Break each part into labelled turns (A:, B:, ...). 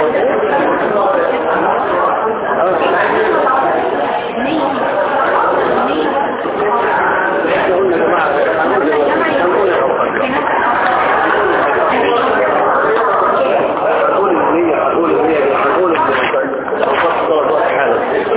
A: احنا قلنا يا جماعة هنقول هنقول هنقول النية هنقول النية هنقول الصلاة حالا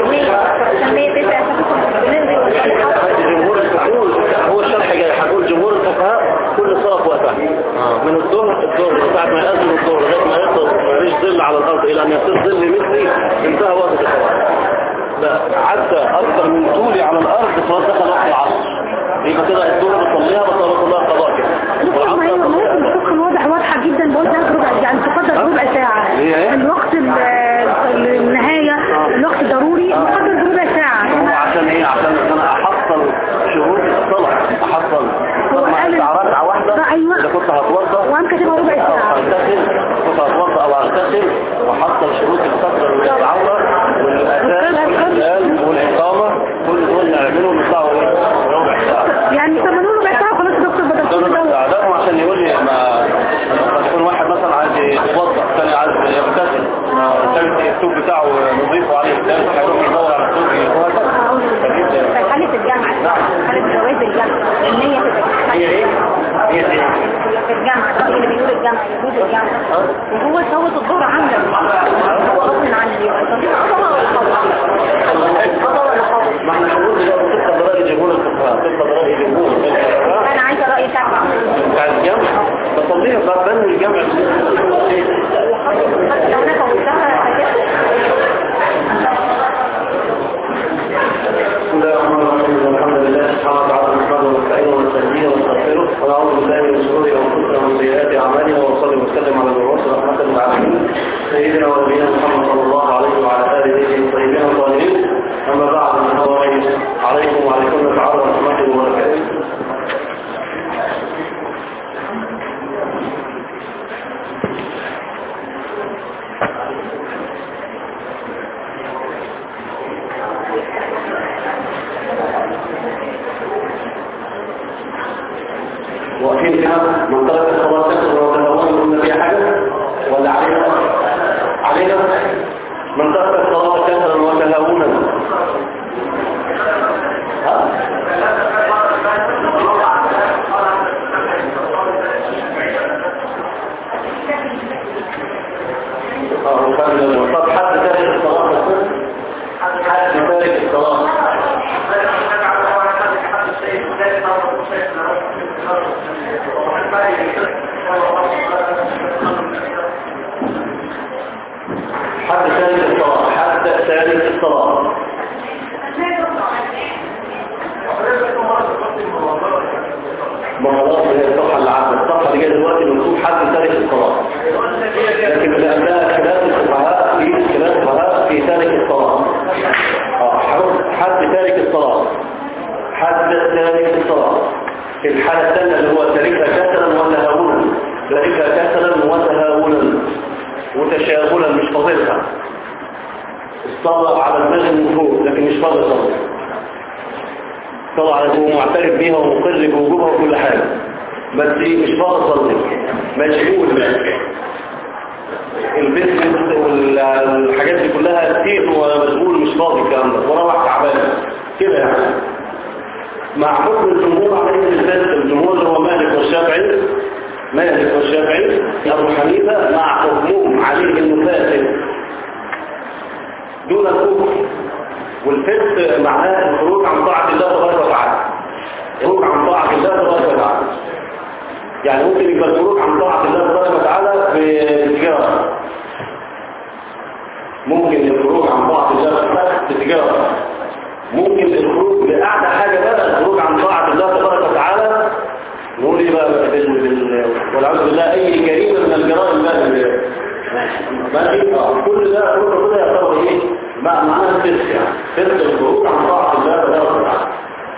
A: جمهور هنقول هو الشرح جاي هنقول جمهور الفقهاء كل صلاة في وقتها من الظهر الظهر من ساعة ما يأذن الظهر لغاية ما يصل مفيش ظل على الأرض إلى أن يصير ظل مثلي انتهى وقت الصلاة لا حتى أكثر من طولي على الأرض فهو دخل وقت العصر يبقى كده الظهر بصليها بس بصليها قضاء كده والعصر
B: ما هي
A: بصليها
B: ممكن
A: قضاء.
B: تكون واضح واضحة جدا بقول ثلاث ربع يعني تقدر ربع ساعة
A: هي ايه؟
B: الوقت ال- النهاية الوقت ضروري مقدر ربع ساعة
A: هو عشان ايه عشان انا احصل شروط الصلاة احصل
B: هو
A: ما
B: قال
A: ارجع ركعة واحدة
B: ده أيوة.
A: اذا كنت هتوضى
B: وقام كاتبها ربع
A: او
B: ساعة
A: هغتسل كنت هتوضى او هغتسل واحصل شروط الفترة اللي العورة والاذان والإذان والاقامة كل دول نعملهم يطلعوا ايه ربع ساعة
B: يعني طب ما نقول ربع ساعة خلاص يا دكتور بدل
A: ده
B: كل
A: ربع
B: ده
A: ساعة ده عشان يقول لي ما قد يكون واحد مثلا عايز يتوضى الثاني عايز يغتسل الثالث الثوب بتاعه نظيف وعليه الثالث هيروح يدور على الثوب وهكذا فجيب ده.
B: في حالة الجامعة حالة جواز الجامعة النية تبقى
A: هي ايه؟ هي ايه؟
B: في الجامعة الرأي اللي بيقول الجامعة يجوز الجامعة وهو صوت الظهر عاملة هو غصب عنه يبقى طب قضاء ولا قضاء؟ قضاء ولا قضاء؟
A: ما احنا بنقول دلوقتي تبقى برأي جمهور الفقهاء تبقى برأي جمهور الفقهاء
B: أنا عايزة رأي شعب
A: بتاع الجمع بتطبيق بقى بنو الجمع
B: لو أنا فوتها
A: بسم الله الرحمن الرحيم الحمد لله سبحانه وتعالى نحمده ونستعينه ونستهديه ونستغفره ونعوذ بالله من شرور انفسنا ومن سيئات اعمالنا ونصلي وسلم على المبعوث رحمه للعالمين سيدنا ونبينا محمد صلى الله عليه وعلى اله الطيبين الطاهرين اما بعد فهو عليكم وعليكم تعالى ورحمته وبركاته واقفين كده من ترك الصلاة كسر وتهون قلنا فيها حاجة ولا علينا علينا من ترك الصلاة كسر وتهونا ها اه وكان طب حد تارك الصلاة بس؟ حد تارك الصلاة حد تارك الصلاة حد تارك الصلاة ما خلاص هي الصفحة اللي عدت الصفحة اللي جايه دلوقتي مكتوب حد تارك الصلاة لكن اللي قبلها خلاف الفقهاء في خلاف الفقهاء في تارك الصلاة اه حد تارك الصلاة حد تارك الصلاة في الحالة الثانية اللي هو تاركها كسلا ولا هونا تاركها كسلا وتهاونا وتشاغلا مش فاضلها الصلاة على دماغ المفروض لكن مش فاضل صلاة صلاة على هو معترف بيها ومقر بوجوبها وكل حاجة بس إيه مش فاضل صلاة مشغول البيزنس والحاجات دي كلها كتير ومشغول مش فاضي الكلام ده وروح تعبان كده يعني مع حكم الجمهور على ان الفاسق الجمهور اللي هو مالك والشافعي مالك والشافعي ابو حنيفه مع حكمهم عليه انه فاسق دون الكفر والفسق معناه الخروج عن طاعه الله تبارك وتعالى الخروج عن طاعه الله تبارك وتعالى يعني ممكن يبقى الخروج عن طاعه الله تبارك وتعالى بالتجاره ممكن الخروج عن طاعه الله بالتجاره ممكن الخروج لأعلى حاجة بقى الخروج عن طاعة الله تبارك وتعالى نقول ايه بقى بال... بال... والعوذ بالله اي جريمة من الجرائم بقى ماشي اه كل ده كل ده يعتبر ايه بقى معناها الفسق يعني فسق الخروج عن طاعة الله تبارك وتعالى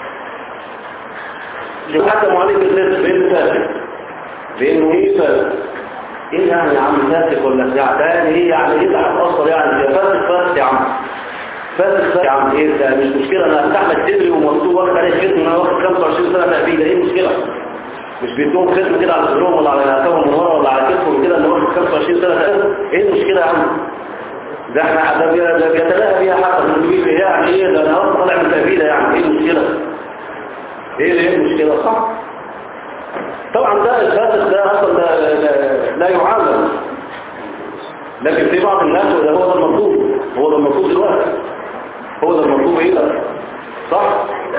A: يحكم عليه بالفسق بين فاسق بانه ايه فاسق ايه يعني يا عم فاسق ولا بتاع تاني ايه يعني ايه ده هتأثر يعني فاسق فاسق يا عم فاسق يا عم ايه ده مش مشكلة انا افتح لك تدري ومكتوب واخد عليه ختم انا واخد 25 سنة تأبيد ايه المشكلة مش بيدوهم ختم كده على صدرهم ولا على نهايتهم من ورا ولا على كتفهم كده اللي هو 25 سنة ده ايه المشكلة يا عم ده احنا ده بي- ده بيتلاقى بيها حتى في الجيل يعني ايه ده انا اصلا طالع من تأبيدة يعني ايه المشكلة ايه ايه المشكلة صح طبعا ده الفاسد ده اصلا لا, لا, لا يعامل لكن في بعض الناس وده هو ده المطلوب هو ده المطلوب دلوقتي هو ده المطلوب ايه ده صح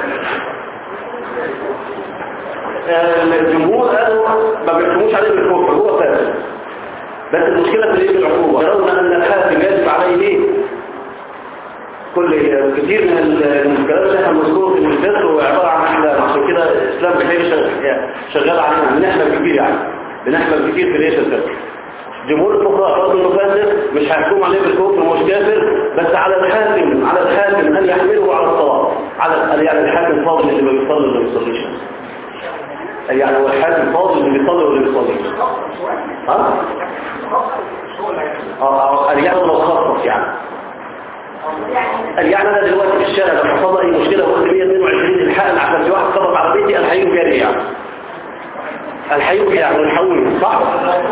A: آه، الجمهور قالوا ما بيحكموش عليه بالكفر هو فاسد بس المشكلة في ايه بالعقوبة يرون ان الحاكم يجب عليه ايه كل كثير من ال- من الكلام اللي احنا بنذكره في الفقه هو عبارة عن احلام عشان كده الاسلام بخير شغال- شغال علينا بنحلم كتير يعني بنحلم كتير في ليش الفقه جمهور الفقهاء قالوا انه فاسد مش هيحكم عليه بالكفر ومش كافر بس على الحاكم على الحاكم ان يحمله على الصواب على يعني الحاكم فاضل اللي ما بيصلي واللي ما بيصليش يعني هو الحاكم فاضل اللي بيصلي واللي ما بيصليش ها؟ اه اه يعني لو خصص يعني قال يعني انا دلوقتي في الشارع لما حصل اي مشكله وقلت 122 الحقن عشان في واحد خبط على بيتي انا هيجي جري يعني الحيوم يعني الحول صح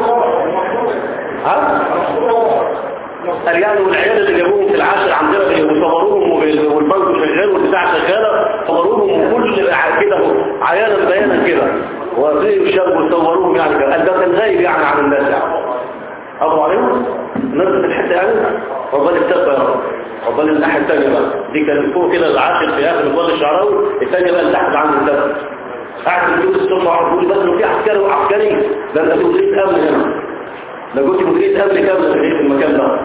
A: ها قال يعني والعيال اللي جابوهم في العاشر عندنا وصوروهم وبال- والبنك شغال والبتاع شغاله صوروهم وكل كده عيانا بيانا كده واقفين الشاب وصوروهم يعني كده. قال ده كان غايب يعني عن الناس يعني ابو عليهم نزلت الحته يعني عقبال التبه يا رب عقبال الناحيه الثانيه بقى دي كانت فوق كده العاشر في اخر الواد الشعراوي الثانيه بقى اللي تحت عند التبه قاعد في الجوز الصبح وقعد يقول لي بس لو في عسكري وعسكري ده انت مديريه امن هنا ده كنت مديريه امن كامله في المكان ده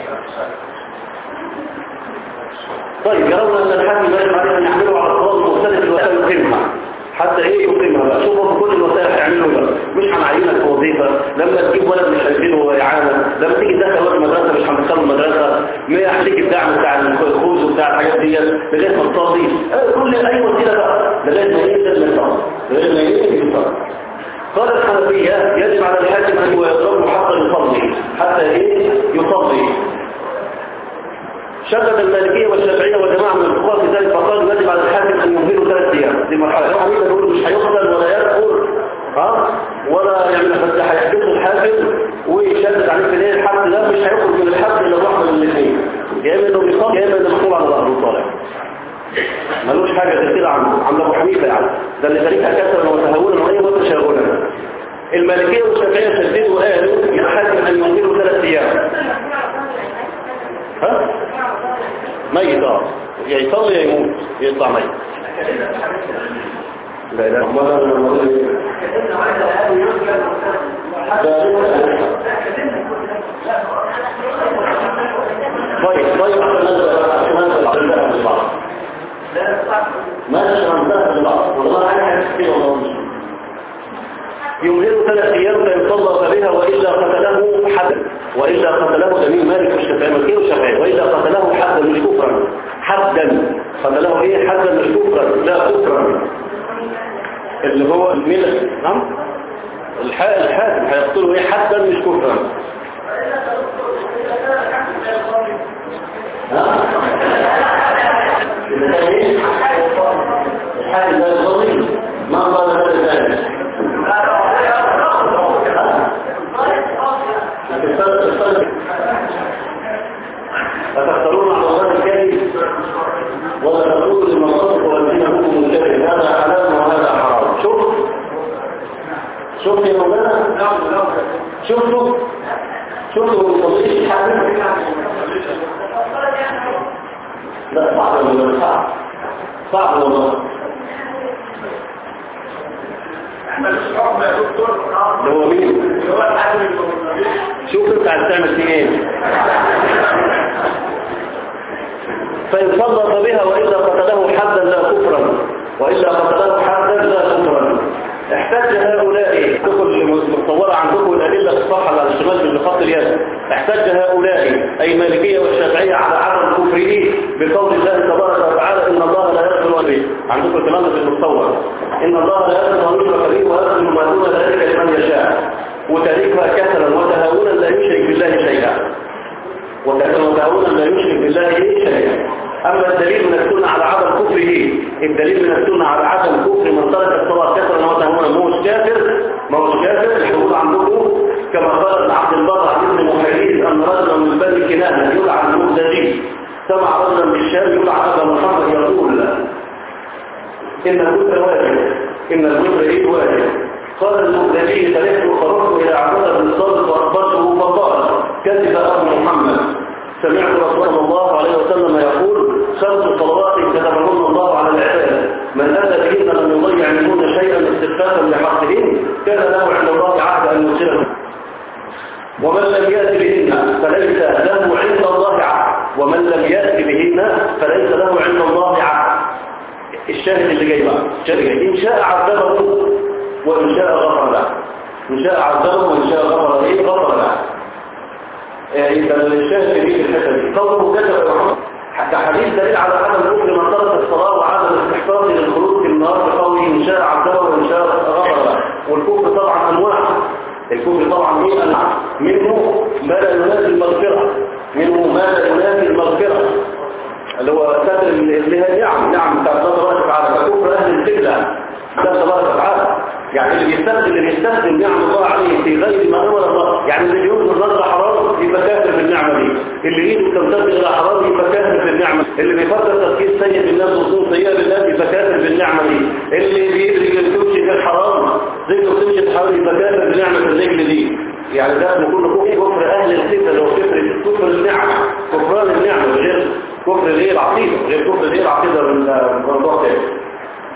A: طيب يرون ان الحاكم يجب عليه ان يحمله على الصراط المختلف الوسائل يقيمها حتى ايه يقيمها بقى شوفوا في كل الوسائل تعملوا ده مش هنعينك في وظيفه لما تجيب ولد مش هيديله اعانه لما تيجي تدخل ولد مدرسه مش هندخله المدرسه ما يحتاج الدعم بتاع الخبز وبتاع الحاجات دي لغايه ما تصلي آه، كل اي وسيله بقى لغايه ما ينزل من الصلاه لغايه ما ينزل من الصلاه قال الحنفية يجب على الحاكم أن يضربه حتى يصلي حتى إيه يصلي شدد المالكية والشافعية وجماعة من الفقهاء في ذلك فقالوا يجب على الحاكم أن يمهله ثلاث أيام دي مرحلة لو حميد يقول مش هيقتل ولا يدخل ها ولا يعمل بس هيحبسه الحاكم ويشدد عليه في ليل الحد لا مش هيخرج من الحد إلا واحدة من الاثنين يا إما إنه بيصلي يا إما إنه محمول على ظهره طالع ملوش حاجة زي كده عند عند أبو حنيفة يعني ده اللي خليك كسرا وتهونا وأي وتشاغلا المالكية والشافعية شددوا وقالوا يحاكم أن يمهله ثلاث أيام ها؟ ميت اه يا يصلي يا يموت يطلع ميت لا لا ما طيب طيب ما نشرب ده بالبعض والله انا حاسس كده والله مش يمهل ثلاث ايام فيصلى بها والا قتله حدا والا قتله دليل مالك والشافعي مالكي والشافعي والا قتله حدا مش كفرا حدا قتله ايه حدا مش كفرا لا كفرا اللي هو الملك نعم الح- الحاكم هيقتله ايه حدا مش كفرا ها إذا كان إيه؟ الحاكم لا يصلي ما قال هذا ذلك أتختارون على الله الكذب ولا تقولوا لمن صدق والذين هم الكذب هذا حلال وهذا حرام شوف شوف يا مولانا شفتوا شفتوا الصديق حبيب لا صعب ولا صعب صعب والله ده هو مين شوف انت هتعمل فيه ايه فإن صدق بها وإلا قتله حدا لا كفرا وإلا قتله حدا لا كفرا احتج هؤلاء تدخل متصورة عندكم الأدلة الصحة على الشمال من بخط اليد احتج هؤلاء أي المالكية والشافعية على عدم كفره بقول الله تبارك وتعالى إن الله لا يغفر به عندكم الكلام في المتصور إن الله لا يغفر أن يشرك به ويغفر ما دون ذلك لمن يشاء وتاريخها كسلا وتهاونا لا يشرك بالله شيئا وتهاونا لا يشرك بالله شيئا أما الدليل من السنة على عدم كفره الدليل من السنة على عدم كفر من ترك الصلاة كفر وتهونا ما هوش كافر ما هوش كافر الحدود عندكم كما قال ابن عبد البر عن ابن محيريز أن رجلا من بني كنانة يلعن المهتدين سمع رجلا بالشام يلعن أبا محمد يقول إن الكفر واجب إن الكفر إيه واجب قال المهتدي فلست خرجت إلى عبد بن صادق وأخبرته فقال كذب أبو محمد سمعت رسول الله عليه وسلم يقول خمس صلوات كتبهن الله على العباد من أتى بهن لم يضيع منهن شيئا استخفافا لحقهن كان له عند الله عهد أن يرسله ومن لم يأت بهن فليس له عند الله عهد ومن لم يأت بهن فليس له عند الله عهد الشاهد اللي جاي بقى الشاهد اللي جاي إن شاء عذبه وإن شاء غفر له إن شاء عذبه وإن شاء غفر له غفر له يبقى الشاهد في الحته دي قوله كتب محمد حتى حديث دليل على عدم كفر من ترك الصلاه وعدم الاستحقاق للخروج في النهار بقوله ان شاء عذبه وان شاء غفر له والكفر طبعا انواع الكفر طبعا ايه انواع منه ما لا ينافي المغفره منه ما لا ينافي المغفره اللي هو ساتر اللي هي نعم نعم بتاع الله تبارك وتعالى فكفر اهل القبله ده تبارك وتعالى يعني اللي بيستخدم اللي بيستخدم نعم الله عليه في غير ما امر الله يعني اللي بيقول النظر حرام يبقى كافر بالنعمه دي اللي ايده بتمتد الى حرام يبقى كافر بالنعمه اللي بيفكر تفكير سيء بالناس وصول سيئه بالناس يبقى كافر بالنعمه دي اللي بيرجع تمشي في الحرام رجله تمشي في الحرام يبقى كافر بنعمه الرجل دي يعني ده اسمه كله كفر اهل الكفر اللي هو كفر كفر النعمه كفران النعمه غير كفر غير العقيده غير كفر غير العقيده من موضوع تاني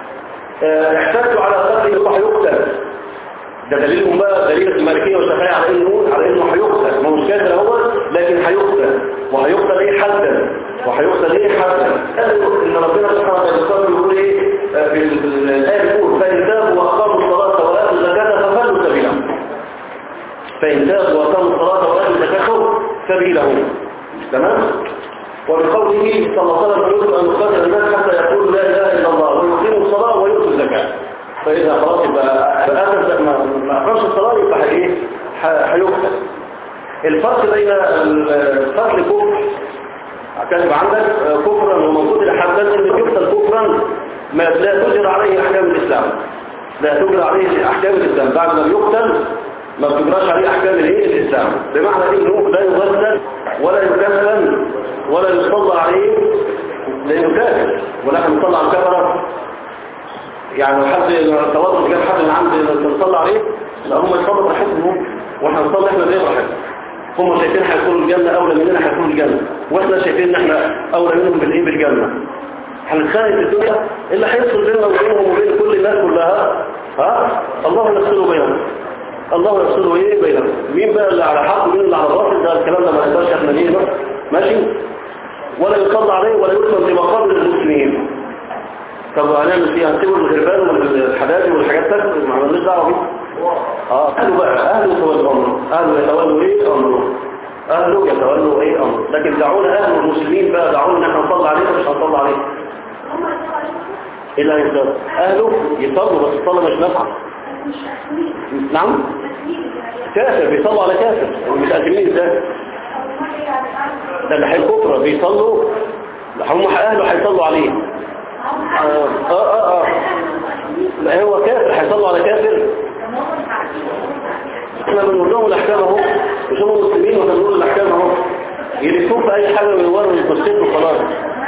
A: احتجوا على قتله فهيقتل ده دليلهم بقى دليل المالكية والشافعية على انه على انه هيقتل ما هوش كافر هو لكن هيقتل وهيقتل ايه حدا وهيقتل ايه حدا قالوا ان ربنا سبحانه وتعالى يقول ايه في الايه بيقول فان تابوا واقاموا الصلاه واتوا الزكاه فخلوا سبيلهم فان تابوا واقاموا الصلاه واتوا الزكاه سبيلهم تمام وبقوله صلى الله عليه وسلم يجب أن يقاتل الناس حتى يقولوا لا إله إلا الله ويقيموا الصلاة ويؤتوا الزكاة فإذا خلاص يبقى فآتت ما أقامش الصلاة يبقى إيه هيقتل الفرق بين القتل كفر كاتب عندك كفرا وموجود الحدث ان يقتل كفرا ما لا تجرى عليه احكام الاسلام لا تجرى عليه احكام الاسلام بعد ما يقتل ما بتجراش عليه احكام الايه الاسلام بمعنى انه لا يغسل ولا يكفن ولا يصلى عليه لانه كافر ونحن نصلى على الكفره يعني حد توضر جاب حد من عند نصلى عليه لا هم يصلوا براحتهم واحنا نصلي احنا زي براحتنا هم شايفين هيكونوا الجنه اولى مننا هيكونوا الجنه واحنا شايفين ان احنا اولى منهم بالايه بالجنه هنتخانق في الدنيا اللي هيفصل بيننا وبينهم وبين كل الناس كلها ها الله يفصل بينهم الله يفصل ايه بينهم مين بقى اللي على حق ومين اللي على باطل ده الكلام ده ما نقدرش احنا ليه بقى ماشي ولا يصلى عليه ولا يدخل في مقابر المسلمين طب هنعمل فيها هنسيب الغربان والحدادي والحاجات دي ما عملناش دعوه بيه اه اهله بقى اهله يتولوا امره اهله يتولوا ايه امره اهله يتولوا ايه امره لكن دعونا اهل المسلمين بقى دعونا ان احنا نصلي عليه مش هنصلي عليه ايه اللي هيصلي اهله يصلوا بس الصلاه مش نافعه نعم كافر بيصلوا على كافر مش قادمين ازاي ده اللي هيكفر بيصلوا هم اهله هيصلوا عليه اه اه اه لا هو كافر هيصلوا على كافر احنا بنقول لهم الاحكام اهو مش هم مسلمين واحنا بنقول الاحكام اهو يلفوه في اي حاجه من ورا الكوستين وخلاص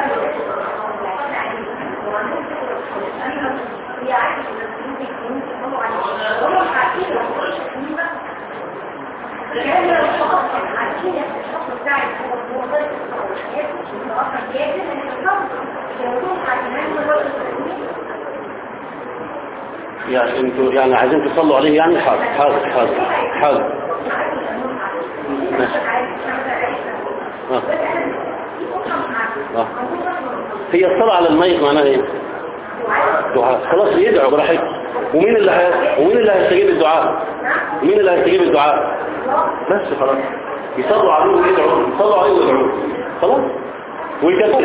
A: يعني انتوا يعني عايزين تصلوا عليه يعني حاضر حاضر حاضر حاضر ماشي آه. آه. هي الصلاة على الميت معناها ايه دعاء خلاص يدعو براحته ومين اللي ه... ومين اللي هيستجيب الدعاء ومين اللي هيستجيب الدعاء بس خلاص يصلوا عليه ويدعوا يصلوا عليه ويدعوا خلاص ويكفوا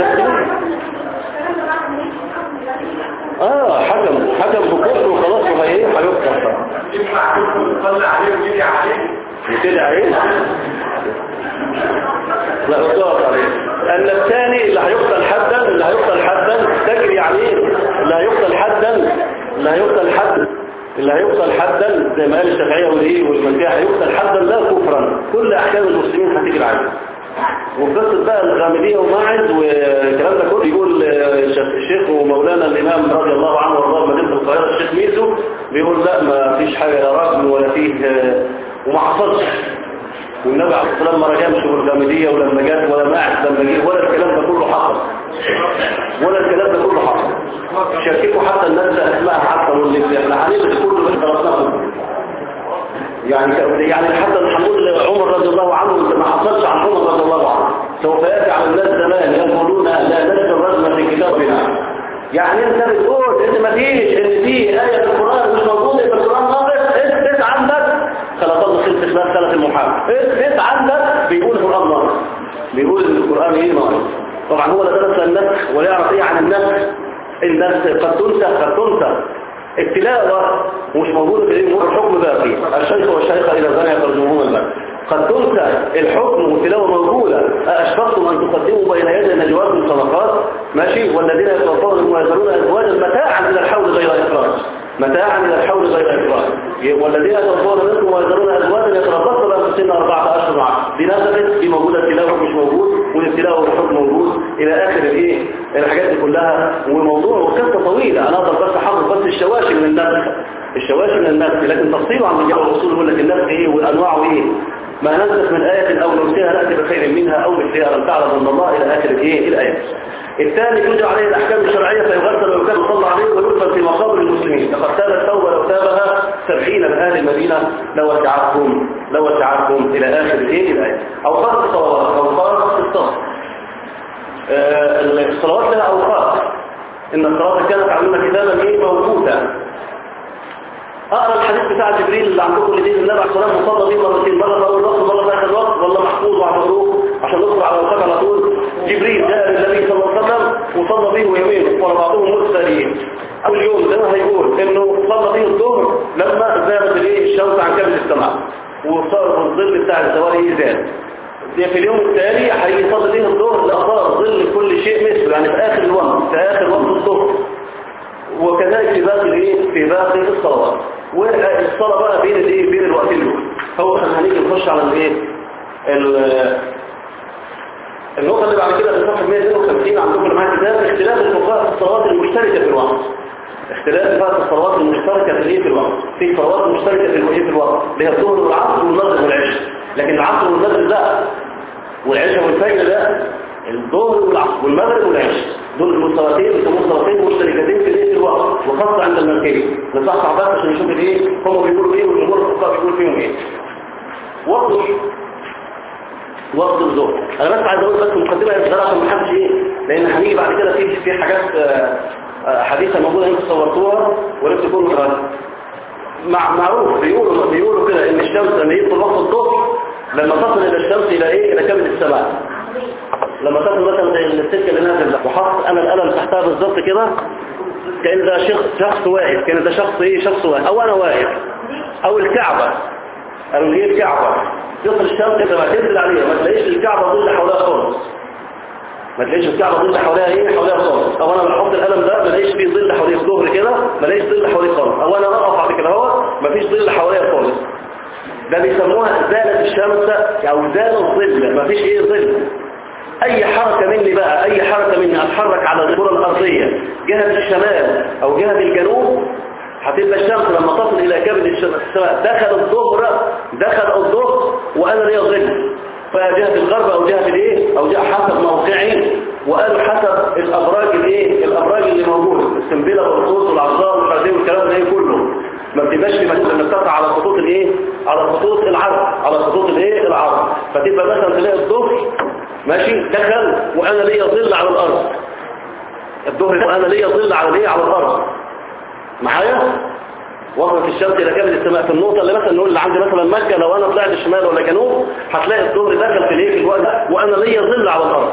A: اه حكم حكم بكفر وخلاص وهي هيكفر
C: يصلي عليه ويدعي عليه
A: يتدعى ايه لا اصدار عليه ان الثاني اللي هيقتل حدا اللي هيقتل حدا زي ما قال الشافعيه والايه والمرجعيه هيقتل حدا لا كفرا كل احكام المسلمين هتيجي عليه وفي قصه بقى الغامديه وماعز والكلام ده كله يقول آه، الشيخ ومولانا الامام رضي الله عنه وارضاه مدينه القاهره الشيخ ميزو بيقول لا ما فيش حاجه لا رجم ولا فيه آه، وما حصلش والنبي عليه الصلاه والسلام ما رجمش بالغامديه ولما جت ولا ماعز لما جه ولا الكلام ده كله حصل ولا الكلام ده كله حصل شاركوا حتى الناس اسماء حتى واللي احنا هنلغي كله اللي درسناه يعني يعني حتى محمود عمر رضي الله عنه ما حصلش عن عمر رضي الله عنه سوف ياتي على الناس زمان يقولون لا نجد الرجل في كتابنا يعني انت بتقول ان ما فيش ان في ايه في القران مش موجوده في القران ناقص اثبت عندك خلاص الله خلص خلاف ثلاث المحامي اثبت عندك بيقول القران ناقص بيقول ان القران ايه ناقص طبعا هو لا درس النسخ ولا يعرف ايه عن النسخ النسخ قد تنسخ قد تنسخ التلاوة مش موجودة في الإمور الحكم باقي الشيخ والشيخة إلى زنا يترجمون المال قد تنسى الحكم والتلاوة موجودة أشفقتم أن تقدموا بين يدي نجواكم صدقات ماشي والذين يتوفون ويذرون أزواجا متاعا إلى الحول غير إخراج متاعا إلى الحول غير إخراج والذين يتوفون منكم ويذرون أزواجا يتربصن بأنفسهن أربعة أشهر معا دي نزلت دي موجودة التلاوة مش موجود والابتلاء والحكم موجود إلى آخر الإيه الحاجات دي كلها وموضوع وقصة طويلة أنا أقدر بس أحضر بس الشواشي من النسخ الشواشي من النسخ لكن تفصيله عن مجال الرسول يقول لك النسخ إيه وأنواعه إيه ما ننسخ من آية أو ننسيها نأتي بخير منها أو مثلها لم تعلم أن الله إلى آخر الإيه الآية الثاني تجرى عليه الأحكام الشرعية فيغسل ويكاد صلى عليه ويدخل في مقابر المسلمين لقد تاب التوبة لو تابها سبعين من أهل المدينة لو وسعتهم لو وسعتهم إلى آخر الإيه الآية أوقات الصلوات أوقات الصلاة آه، الصلوات لها أوقات إن الصلاة كانت عندنا كتابا إيه موجودة أقرأ الحديث بتاع جبريل اللي عندكم اللي دين النبي عليه الصلاة والسلام مصلى بيه مرتين مرة في أول وقت ومرة في آخر وقت والله محفوظ وعمروه عشان ندخل على الوقت على طول جبريل جاء للنبي صلى الله عليه وسلم وصلى بيه ويمينه وبعضهم مرسلين أول يوم زي ما هيقول إنه صلى بيه الظهر لما زادت الإيه الشمس عن كبد السماء وصار الظل بتاع الزوال زاد في اليوم التالي هيجي يصلي بيه الظهر لأصار ظل كل شيء مثله يعني في آخر الوقت في آخر وقت الظهر وكذلك في باقي الايه في باقي الصلوات والصلاه بقى بين الايه بين الوقتين دول هو احنا هنيجي نخش على الايه ال- النقطه اللي بعد كده في صفحه 152 عندكم معايا كتاب اختلاف الفقهاء في الصلوات المشتركه في الوقت اختلاف بقى في الصلوات المشتركه في الايه في الوقت في صلوات مشتركه في الايه في الوقت اللي هي الظهر والعصر والمغرب والعشاء لكن العصر والمغرب لا والعشاء والفجر لا الظهر والعصر والمغرب والعشاء دول المستويتين بيسموهم مستويتين مشتركتين في الايه في الوقت وخاصه عند الملكيه نصحصح بس عشان نشوف الايه هم بيقولوا ايه والجمهور الفقهاء بيقول فيهم ايه وقت وقت الظهر انا بس عايز اقول بس مقدمه يا عشان ما حدش ايه لان هنيجي بعد كده في في حاجات آه، آه، حديثه موجوده انتوا صورتوها ولم تكونوا غلط مع معروف بيقولوا بيقولوا كده ان الشمس لما يدخل وقت الظهر لما تصل الى الشمس الى ايه الى كبد السماء لما تصل مثلا زي السكه اللي نازل ده وحط انا القلم تحتها بالظبط كده كان ده شخص شخص واقف كان ده شخص ايه شخص واقف او انا واقف او الكعبه قالوا لي ايه الكعبه تصل الشمس كده ما تنزل عليها ما تلاقيش الكعبه ظل حواليها خالص ما تلاقيش الكعبه ظل حواليها ايه حواليها خالص او انا بحط القلم ده ما الاقيش فيه ظل حواليه الظهر كده ما الاقيش ظل حواليه خالص او انا اقف على كده اهو ما فيش ظل حواليا خالص ده بيسموها زالت الشمس او زال الظل ما فيش ايه ظل اي حركة مني بقى اي حركة مني اتحرك على الكرة الارضية جهة الشمال او جهة الجنوب هتبقى الشمس لما تصل الى كبد السماء دخل الظهر دخل الظهر وانا ليا ظل فجهة الغرب او جهة الايه او جهة حسب موقعي وقالوا حسب الابراج الايه الابراج اللي موجودة السنبلة والقوس والعرضاء والحرزين والكلام ده كله ما بتبقاش في مثلا بتقطع على خطوط الايه على خطوط العرض على خطوط الايه العرض فتبقى مثلا تلاقي الظهر ماشي دخل وانا ليا ظل على الارض الظهر وانا ليا ظل على الايه على الارض معايا وصلت الشمس الى كبد السماء في النقطه اللي مثلا نقول اللي عندي مثلا مكه لو انا طلعت شمال ولا جنوب هتلاقي الظهر دخل في الايه في الوقت ده وانا ليا ظل على الارض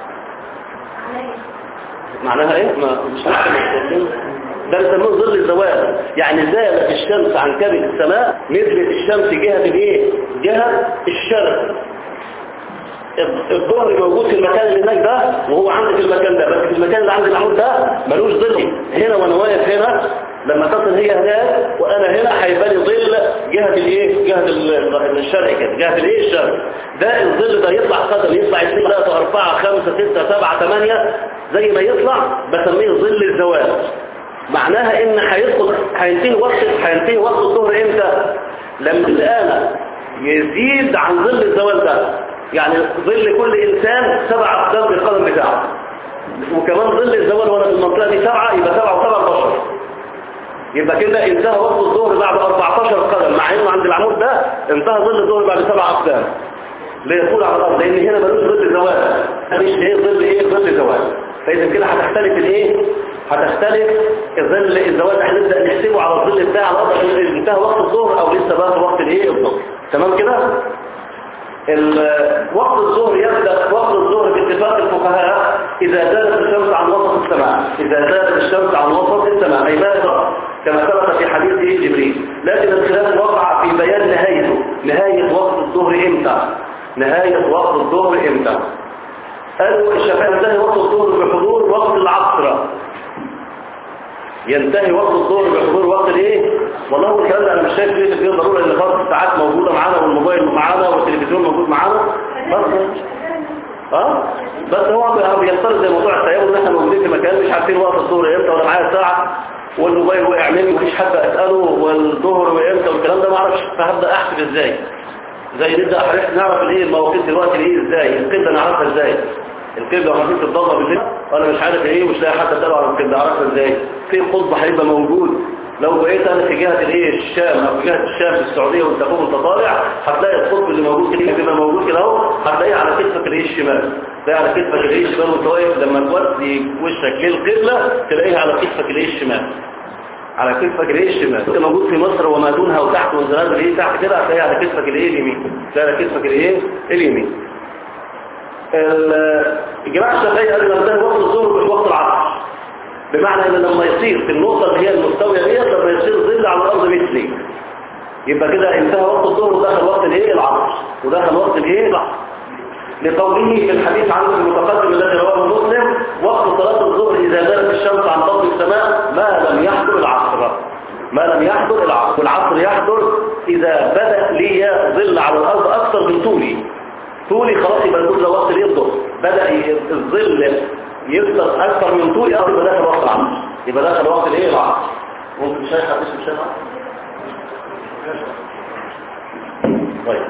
A: معناها ايه ما مش ده بيسموه ظل الزوال يعني زالت الشمس عن كبد السماء نزلت الشمس جهة الايه جهة الشرق الظهر موجود في المكان اللي هناك ده وهو عندي في المكان ده بس في المكان اللي عندي العمود ده ملوش ظل هنا وانا واقف هنا لما تصل هي هناك وانا هنا هيبقى لي ظل جهة الايه جهة ال- الشرق كده جهة الايه الشرق ده الظل ده يطلع قدم يطلع 2 3 4 5 6 7 8 زي ما يطلع بسميه ظل الزوال معناها ان هيدخل هينتهي وقت هينتهي وقت الظهر امتى لما الآن يزيد عن ظل الزوال ده يعني ظل كل انسان سبع اقدام بالقدم بتاعه وكمان ظل الزوال وانا في المنطقه دي سبعه يبقى سبعه وسبع بشر يبقى كده انتهى وقت الظهر بعد 14 قدم مع انه عند العمود ده انتهى ظل الظهر بعد سبع اقدام ليطول على الارض لان هنا ملوش ظل زوال مش ايه ظل ايه ظل زوال فاذا كده هتختلف الايه هتختلف الظل الزوال هنبدا نحسبه على الظل بتاع الارض عشان انتهى وقت الظهر او لسه بقى وقت الايه الظهر تمام كده ال- وقت الظهر يبدأ وقت الظهر باتفاق الفقهاء إذا زالت الشمس عن وسط السماء إذا زالت الشمس عن وسط السماء أي ماذا كما ثبت في حديث جبريل لكن الخلاف وقع في بيان نهايته نهاية وقت الظهر إمتى نهاية وقت الظهر إمتى قالوا الشافعي ينتهي وقت الظهر بحضور وقت العصر ينتهي وقت الظهر بحضور وقت الايه والله هو الكلام ده انا مش شايف ليه فيه ضروره ان خلاص الساعات موجوده معانا والموبايل معانا والتلفزيون موجود معانا بس اه بس هو بي- بيفترض زي موضوع التيمم ان احنا موجودين في مكان مش عارفين وقت الظهر امتى ولا معايا ساعه والموبايل وقع مني مفيش حد اساله والظهر وامتى والكلام ده ما اعرفش فهبدا احسب ازاي زي نبدا احرص نعرف الايه المواقيت دلوقتي ايه ازاي القبله نعرفها ازاي القبله خفيف الضلمه بالليل وانا مش عارف ايه مش لاقي حد تبع القبله اعرفها ازاي في قطب هيبقى موجود لو بقيت انا في جهه الايه الشام او في جهه الشام في السعوديه وانت فوق وانت طالع هتلاقي القطب اللي موجود كده بيبقى موجود كده اهو هتلاقيه على كتفك الايه الشمال تلاقيه على كتفك الايه الشمال وانت واقف لما تودي وشك للقبله تلاقيها على كتفك الايه الشمال على كتفك الايه الشمال انت موجود في مصر وما دونها وتحت وزناد الايه تحت كده هتلاقيها على كتفك الايه اليمين تلاقيها على كتفك الايه اليمين ال- الجماعه الشافعيه قالوا ينتهي وقت الظهر مش وقت العصر بمعنى ان لما يصير في النقطه اللي هي المستويه ديت لما يصير ظل على الارض مثلي يبقى كده انتهى وقت الظهر ودخل وقت الايه العصر ودخل وقت الايه العصر لقوله في الحديث عنه المتقدم الذي رواه مسلم وقت صلاه الظهر اذا زالت الشمس عن فضل السماء ما لم يحضر العصر ما لم يحضر العصر والعصر يحضر اذا بدا لي ظل على الارض اكثر من طولي طولي خلاص يبقى نقول ده وقت الظهر بدا ي- الظل يكثر اكثر من طولي اه يبقى داخل وقت العصر يبقى داخل وقت الايه العصر ممكن شايف حديث مش شايف طيب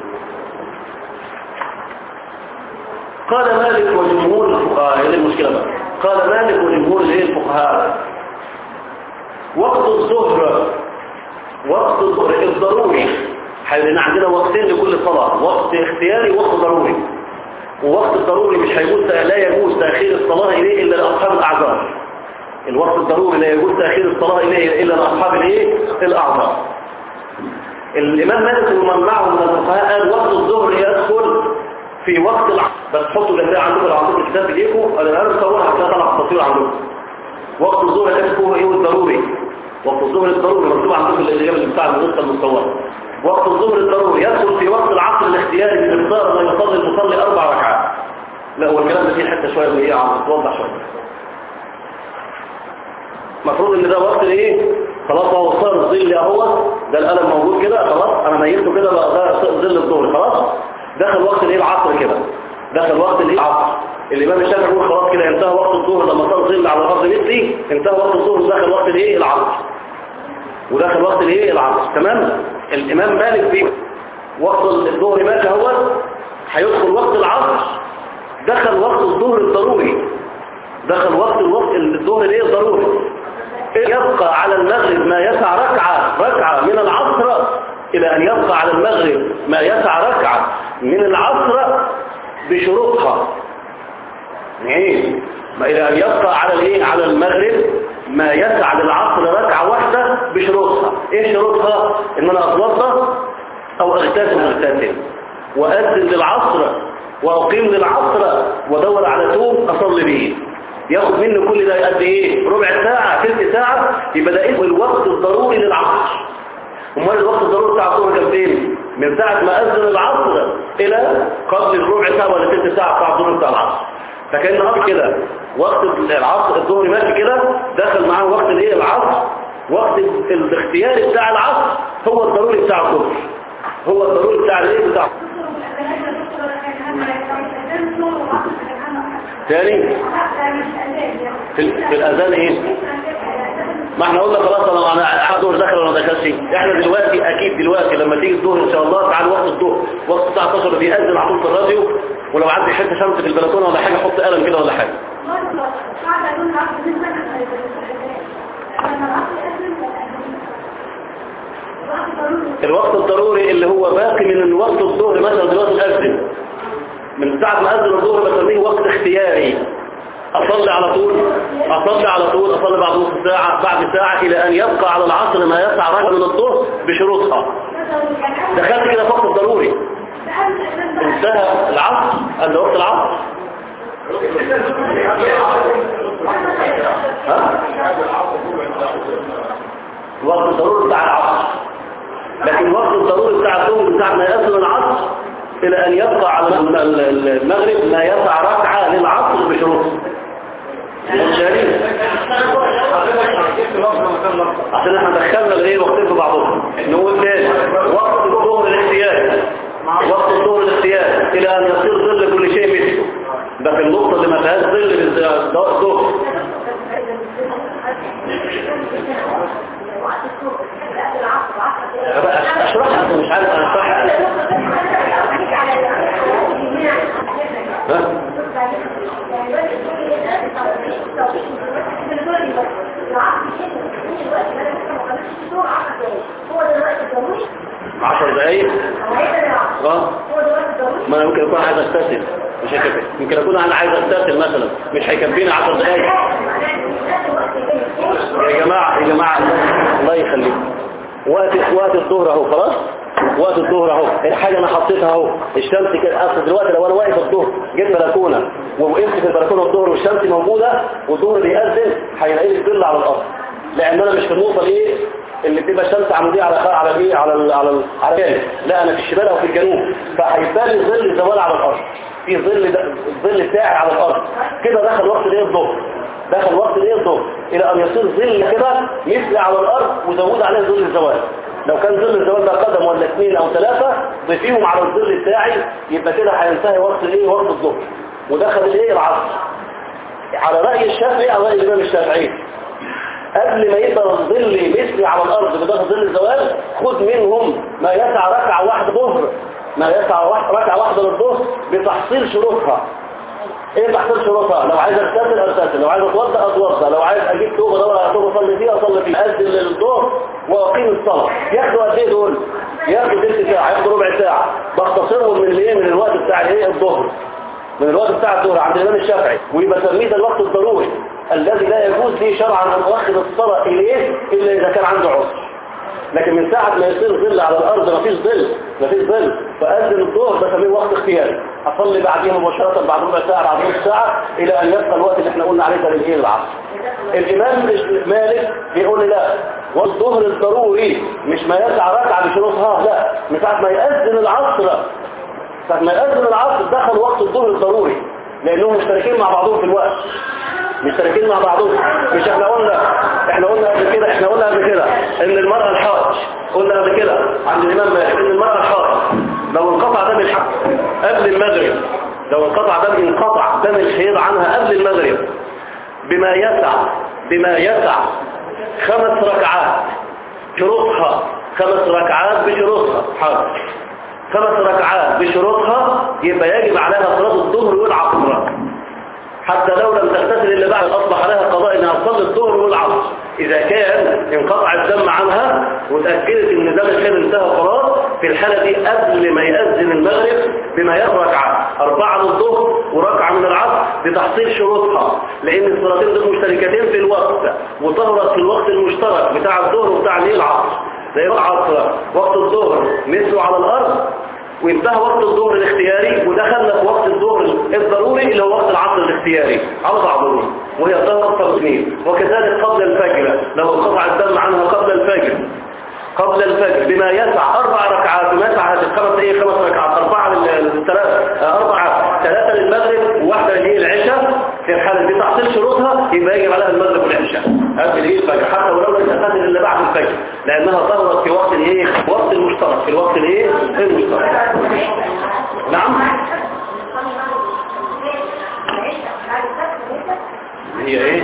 A: قال مالك وجمهور الفقهاء هذه المشكلة بقى قال مالك وجمهور الايه الفقهاء وقت الظهر وقت الظهر الضروري حيث عندنا وقتين لكل صلاة وقت اختياري ووقت ضروري ووقت الضروري مش هيجوز لا يجوز تأخير الصلاة إليه إلا لأصحاب الأعذار الوقت الضروري لا يجوز تأخير الصلاة إليه إلا لأصحاب الإيه الأعذار الإمام مالك ومن معه من الفقهاء قال وقت الظهر يدخل في وقت العصر بس حطوا جنبها عندكم لو عندكم الكتاب بايديكم انا انا مصورها هتلاقيها طالعه في التصوير عندكم وقت الظهر ده هو ايه الضروري وقت الظهر الضروري مكتوب عندكم الاجابه اللي بتاع النسخه المصوره وقت الظهر الضروري يدخل في وقت العصر الاختياري بمقدار ما يصلي المصلي اربع ركعات لا هو الكلام ده فيه حته شويه اللي هي عم توضح شويه المفروض ان ده وقت ايه خلاص هو صار الظل اهو ده القلم موجود كده خلاص انا نيمته كده بقى ده ظل الظهر خلاص دخل وقت الايه العصر كده دخل وقت الايه العصر الامام الشافعي يقول خلاص كده انتهى وقت الظهر لما صار ظل على الارض مثلي انتهى وقت الظهر ودخل وقت الايه العصر ودخل وقت الايه العصر تمام الامام مالك في وقت الظهر ماشي اهو هيدخل وقت العصر دخل وقت الظهر الضروري دخل وقت الوقت الظهر الايه الضروري يبقى على المغرب ما يسع ركعة ركعة من العصر إلى أن يبقى على المغرب ما يسع ركعة من العصر بشروطها يعني ما إلى أن يبقى على الإيه على المغرب ما يسع للعصر ركعة واحدة بشروطها إيه شروطها إن أنا أتوضى أو أغتسل اغتسل وأذن للعصر وأقيم للعصر وادور على توب أصلي به ياخد منه كل ده قد ايه ربع ساعة ثلث ساعة يبقى ده اسمه الوقت الضروري للعصر امال الوقت الضروري بتاع الظهر كان فين من ساعة ما اذن العصر الى قبل الربع ساعة ولا ثلث ساعة بتاع الظهر بتاع العصر فكان نهار كده وقت العصر الظهر ماشي كده دخل معاه وقت الايه العصر وقت الاختياري بتاع العصر هو الضروري بتاع الظهر هو الضروري بتاع الايه بتاع تاني في, ال- في الاذان ايه ما احنا قلنا خلاص انا انا الظهر دخل ولا ما دخلش احنا دلوقتي اكيد دلوقتي لما تيجي الظهر ان شاء الله تعال وقت الظهر وقت الساعه 12 بيأذن على طول في الراديو ولو عندي حته شمس في البلكونه ولا حاجه حط قلم كده ولا حاجه الوقت الضروري اللي هو باقي من وقت الظهر مثلا دلوقتي الأذن من ساعة ما أذن الظهر بسميه وقت اختياري أصلي على طول أصلي على طول أصلي بعد نص ساعة بعد ساعة إلى أن يبقى على العصر ما يسعى رجل من الظهر بشروطها دخلت كده في وقت الضروري انتهى العصر قبل وقت العصر ها؟ الوقت الضروري بتاع العصر لكن الوقت الضروري بتاع الظهر بتاع ما يصل العصر إلى أن يبقى على الم- ال- المغرب ما يسع ركعة للعصر بشروطه والدليل عشان احنا دخلنا الايه وقتين في بعضهم نقول تاني وقت الظهر الاختياري وقت الظهر الاختياري الى ان يصير ظل كل شيء مثله ده في النقطة اللي ما فيهاش ظل الظهر بقى اشرحها مش عارف اشرحها ها 10 دقايق اه ما انا ممكن اكون عايز استسهل مش هيكفي يمكن اكون انا عايز استسهل مثلا مش هيكفيني 10 دقايق يا جماعة يا جماعة الله يخليكم وقت وقت الظهر اهو خلاص وقت الظهر اهو الحاجة انا حطيتها اهو الشمس كده اصل دلوقتي لو انا واقف الظهر جيت بلكونة ووقفت في البلكونة الظهر والشمس موجودة والظهر بيأذن هيلاقي لي الظل على الارض لان انا مش في النقطة ايه اللي بتبقى الشمس عمودية على على ايه على ال على ال على الجنوب لا انا في الشمال او في الجنوب فهيبان لي ظل الزوال على الارض في ظل ده- الظل بتاعي على الارض كده دخل وقت الايه الظهر دخل وقت الايه الظهر الى ان يصير ظل كده مثل على الارض وزود عليه ظل الزوال لو كان ظل الزوال ده قدم ولا اثنين او ثلاثة ضيفيهم على الظل بتاعي يبقى كده هينتهي وقت الايه وقت الظهر ودخل الايه العصر على رأي الشافعي على رأي الامام الشافعي قبل ما يبقى الظل مثلي على الارض بداخل ظل الزوال خد منهم ما يسع ركعة واحدة ظهر ما يسع واحد- ركعة واحدة للظهر بتحصيل شروطها ايه تحصيل شروطها لو عايز اغتسل اغتسل لو عايز اتوضا اتوضا لو عايز اجيب توبه ادور توبه اصلي فيها اصلي فيها اذن للظهر واقيم الصلاه ياخدوا قد ايه دول ياخدوا ثلث ساعه ياخدوا ربع ساعه بختصرهم من الايه من الوقت بتاع الايه الظهر من الوقت بتاع الظهر عند الامام الشافعي ويبقى تسميه ده الوقت الضروري الذي لا يجوز لي شرعا ان اؤخر الصلاه اليه الا اذا كان عنده عذر لكن من ساعة ما يصير ظل على الأرض مفيش ظل مفيش ظل فأذن الظهر بسميه وقت اختياري أصلي بعديها مباشرة بعد ربع ساعة بعد نص ساعة إلى أن يبقى الوقت اللي احنا قلنا عليه ده للإيه العصر الإمام مالك بيقول لي لا والظهر الضروري مش ما يسع ركعة بشروطها لا من ساعة ما يأذن العصر ساعة ما يأذن العصر دخل وقت الظهر الضروري لأنهم مشتركين مع بعضهم في الوقت مشتركين مع بعضهم مش احنا قلنا احنا قلنا قبل كده احنا قلنا قبل كده ان المرأة الحاج قلنا قبل كده عند الامام مالك ان المرأة الحاج لو انقطع دم الحق قبل المغرب لو انقطع دم انقطع دم الحيض عنها قبل المغرب بما يسع بما يسع خمس ركعات شروطها خمس ركعات بشروطها حاضر خمس ركعات بشروطها يبقى يجب عليها صلاة الظهر والعصر حتى لو لم تغتسل إلا بعد أصبح لها قضاء إنها تصلي الظهر والعصر إذا كان انقطع الدم عنها وتأكدت إن دم الحيض انتهى خلاص في الحالة دي قبل ما يأذن المغرب بما يرى ركعة أربعة للظهر وركعة من العصر لتحصيل شروطها لأن الصلاتين دول مشتركتين في الوقت وظهرت في الوقت المشترك بتاع الظهر وبتاع الليل العصر زي العصر وقت الظهر مثله على الأرض وانتهى وقت الظهر الاختياري ودخلنا في وقت الظهر الضروري اللي هو وقت العصر الاختياري على بعضهم وهي ظهر تصميم وكذلك قبل الفجر لو انقطع الدم عنها قبل الفجر قبل الفجر بما يسع أربع ركعات بما يسع هذه الخمس ايه خمس ركعات أربعة للثلاث أربعة ثلاثة للمغرب وواحدة اللي هي العشاء في الحالة دي تحصيل شروطها يبقى يجب عليها المغرب والعشاء قبل ايه الفجر حتى ولو لم تأتي الا بعد الفجر لانها ظهرت في وقت الايه وقت المشترك في الوقت الايه المشترك نعم هي ايه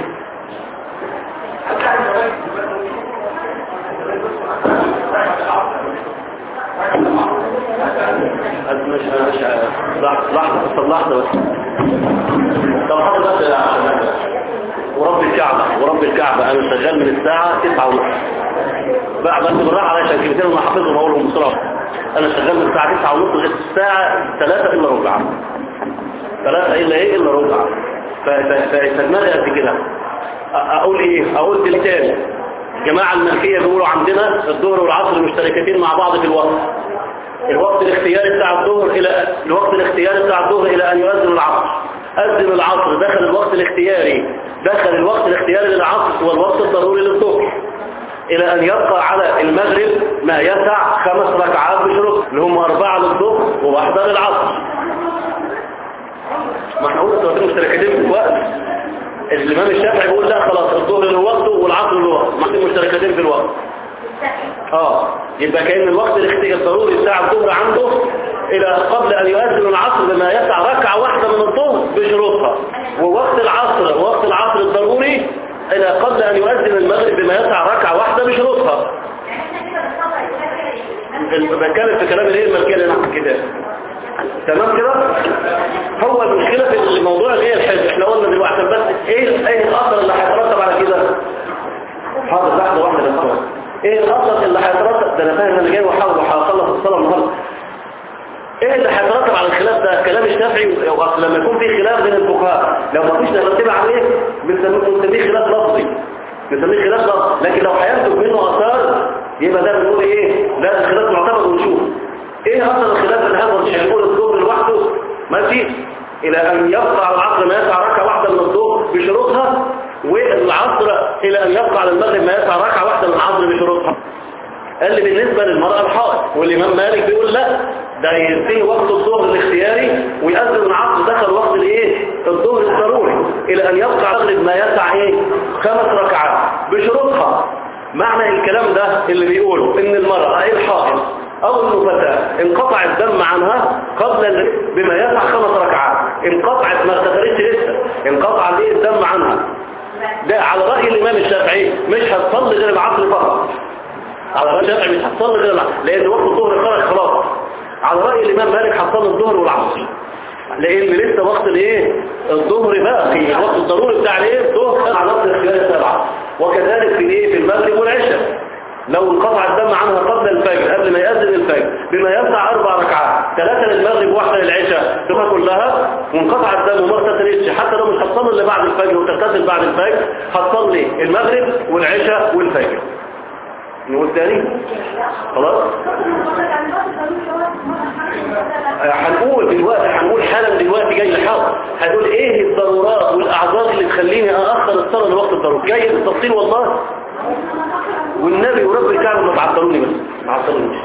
A: مش مش لحظة لحظة طب لحظة بس طب حاضر بس يا عشان ورب الكعبة ورب الكعبة أنا شغال من الساعة 9 ونص بقى بس بالراحة على عشان كلمتين أنا حافظهم أقولهم بسرعة أنا شغال من الساعة 9 ونص لغاية الساعة 3 إلا ربع 3 إلا إيه إلا ربع فدماغي قد كده أقول إيه أقول بالتالي جماعة الملكية بيقولوا عندنا الظهر والعصر مشتركتين مع بعض في الوقت الوقت الاختياري بتاع الظهر إلى الوقت الاختياري بتاع الظهر إلى أن يؤذن العصر أذن العصر دخل الوقت الاختياري دخل الوقت الاختياري للعصر هو الوقت الضروري للظهر إلى أن يبقى على المغرب ما يسع خمس ركعات بشروط اللي هم أربعة للظهر وواحدة للعصر ما احنا قلنا صلاتين مشتركتين في الوقت الإمام الشافعي بيقول لا خلاص الظهر له وقته والعصر له وقت ما احنا مشتركتين في الوقت اه يبقى كأن الوقت الاختيار الضروري بتاع الظهر عنده الى قبل ان يؤذن العصر بما يسع ركعة واحدة من الظهر بشروطها ووقت العصر وقت العصر الضروري الى قبل ان يؤذن المغرب بما يسع ركعة واحدة بشروطها بتكلم في كلام الايه الملكيه اللي نحن كده تمام كده هو المشكلة في الموضوع اللي هي الحزب احنا قلنا دلوقتي بس ايه ايه الاثر اللي هيترتب على كده حاضر لحظه واحده بس ايه الاثر اللي هيترتب ده انا فاهم انا جاي وحاول وهخلص الصلاه النهارده ايه اللي هيترتب على الخلاف ده كلام الشافعي واصل لما يكون في خلاف بين الفقهاء لو ما فيش نرتب عليه بنسميه بنسميه خلاف لفظي بنسميه خلاف لفظي لكن لو هينتج منه اثار يبقى ده بنقول ايه لا الخلاف معتبر ونشوف ايه اصل الخلاف اللي هذا مش هنقول الظهر لوحده ماشي الى ان يبقى على العصر ما يسع ركعه واحده من الظهر بشروطها والعصر الى ان يبقى على المغرب ما يسع ركعه واحده من العصر بشروطها قال لي بالنسبة للمرأة الحائض والإمام مالك بيقول لا ده ينتهي وقت الظهر الاختياري ويأذن العصر دخل وقت الايه الظهر الضروري إلى أن يبقى على المغرب ما يسع ايه خمس ركعات بشروطها معنى الكلام ده اللي بيقوله ان المرأة ايه الحائض او النفتاة انقطع الدم عنها قبل بما يسع خمس ركعات انقطعت ما اغتسلتش لسه انقطع ليه الدم عنها ده على رأي الإمام الشافعي مش هتصلي غير العصر فقط على رأي الشافعي مش هتصلي غير العصر لأن وقت الظهر خرج خلاص على رأي الإمام مالك هتصلي الظهر والعصر لأن لسه وقت الايه الظهر باقي الوقت الضروري بتاع الايه الظهر على نفس الاختيار السبعة وكذلك في الايه في المغرب والعشاء لو انقطع الدم عنها قبل الفجر قبل ما يأذن الفجر بما يسع أربع ركعات ثلاثة للمغرب واحدة للعشاء تبقى كلها وانقطع الدم وما اغتسلتش حتى لو مش هتصلي اللي بعد الفجر وتغتسل بعد الفجر هتصلي المغرب والعشاء والفجر نقول تاني خلاص هنقول دلوقتي هنقول حالا دلوقتي جاي لحظ هنقول ايه الضرورات والاعذار اللي تخليني اخر الصلاه لوقت الضروره جاي بالتفصيل والله والنبي ورب الكعبه ما تعطلوني بس ما تعطلونيش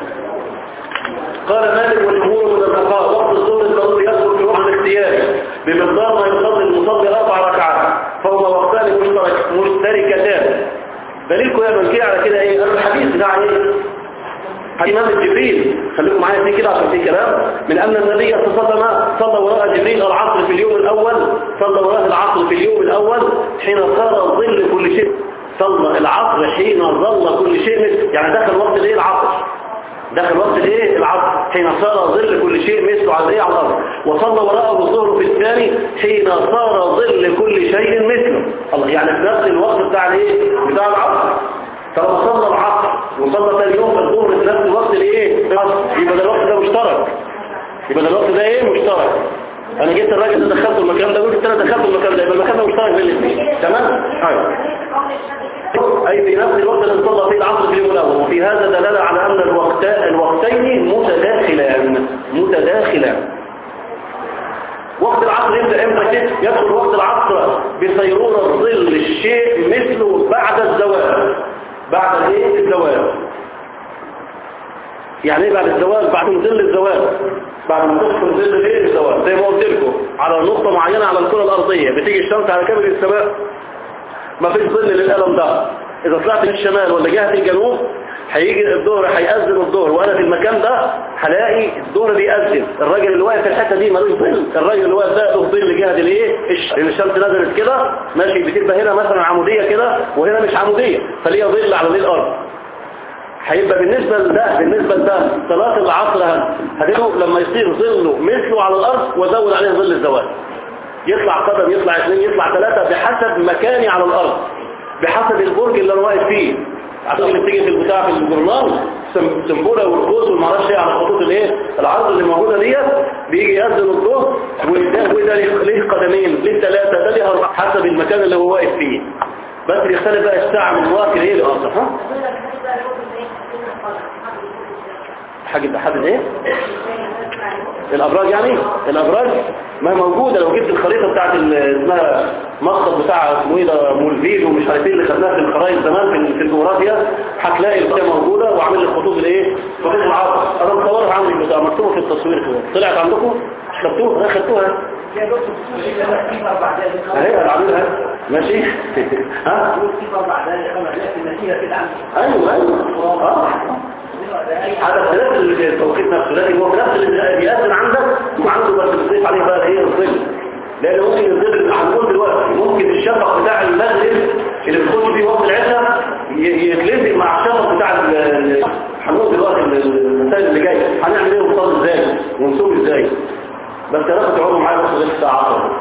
A: قال مالك والجمهور من الفقهاء وقت الظهر الضروري يدخل في وقت الاختياري بمقدار ما يصلي المصلي اربع ركعات فهما وقتان مشترك مشتركتان دليلكم يا ملكية على كده ايه انا الحديث بتاع ايه إمام جبريل خليكم معايا في كده عشان في كلام من أن النبي صلى الله عليه وسلم صلى وراء جبريل العصر في اليوم الأول صلى وراء العصر في اليوم الأول حين صار ظل كل شيء صلى العصر حين ظل كل شيء مثل يعني دخل وقت الايه العصر دخل وقت الايه العصر حين صار ظل كل شيء مثله على الايه على الارض وصلى وراءه الظهر في الثاني حين صار ظل كل شيء مثله الله يعني في نفس الوقت بتاع الايه بتاع العصر فلما صلى العصر وصلى ثاني يوم الظهر في نفس الوقت الايه العصر يبقى ده الوقت ده مشترك يبقى ده الوقت ده ايه مشترك انا جيت الراجل ده دخلته المكان ده قلت انا دخلته المكان ده يبقى المكان ده مشترك بين الاثنين تمام ايوه أي في نفس الوقت اللي صلى فيه العصر في اليوم الأول وفي هذا دلالة على أن الوقت الوقتين متداخلان متداخلان وقت العصر يبدأ امتى يدخل وقت العصر بصيرورة ظل الشيء مثله بعد الزواج بعد الايه الزواج يعني ايه بعد الزواج بعد ظل الزواج بعد ما تدخل ظل الايه الزوال زي ما قلت لكم على نقطة معينة على الكرة الأرضية بتيجي الشمس على كامل السماء ما فيش ظل للقلم ده إذا طلعت من الشمال ولا جهة الجنوب هيجي الظهر هيأذن الظهر وأنا في المكان ده هلاقي الظهر بيأذن الراجل اللي واقف في الحتة دي ملوش ظل الراجل اللي واقف ده له ظل جهة الايه الش- لأن الشمس نزلت كده ماشي بتبقى هنا مثلا عمودية كده وهنا مش عمودية فليها ظل على ظل الأرض هيبقى بالنسبة لده بالنسبة لده صلاة العصر هتبقى لما يصير ظله مثله على الأرض وزود عليه ظل الزوال يطلع قدم يطلع اثنين يطلع ثلاثة بحسب مكاني على الأرض بحسب البرج اللي أنا واقف فيه عشان اللي بتيجي في البتاع في الجورنال سم- سمبوله والقوس والمعرفش ايه على خطوط الايه العرض اللي موجوده ديت بيجي يأذن الظهر وده وده ليه ليه قدمين ليه ثلاثه ده ليه اربعه حسب المكان اللي هو واقف فيه بس بيختلف بقى الساعه من وقت الايه لاخر ها حاجة حدد ايه الابراج يعني الابراج ما هي موجودة لو جبت الخريطة بتاعت ال- اسمها مخطط بتاع اسمه ايه ده مولفيل ومش عارف ايه اللي خدناها في الخرايط زمان في في الجغرافيا هتلاقي الخريطة موجودة وعامل لك خطوط الايه خطوط العصر انا مصورها عندي بتاع مكتوبة في التصوير كده طلعت عندكم خدتوها انا خدتوها اهي انا عاملها ماشي ها ايوه ايوه اه هذا اختلاف التوقيت نفسه لكن هو نفس اللي بيأذن عندك وعنده بس بتضيف عليه بقى ايه الظل لان ممكن الظل هنقول دلوقتي ممكن الشفق بتاع المغرب اللي بيخش فيه وقت العشاء ي- يتلزق مع الشفق بتاع ال- ال- هنقول دلوقتي المسائل اللي جايه هنعمل ايه ونصلي ازاي ونصوم ازاي بس يا رب تقعدوا معايا بس غير الساعه 10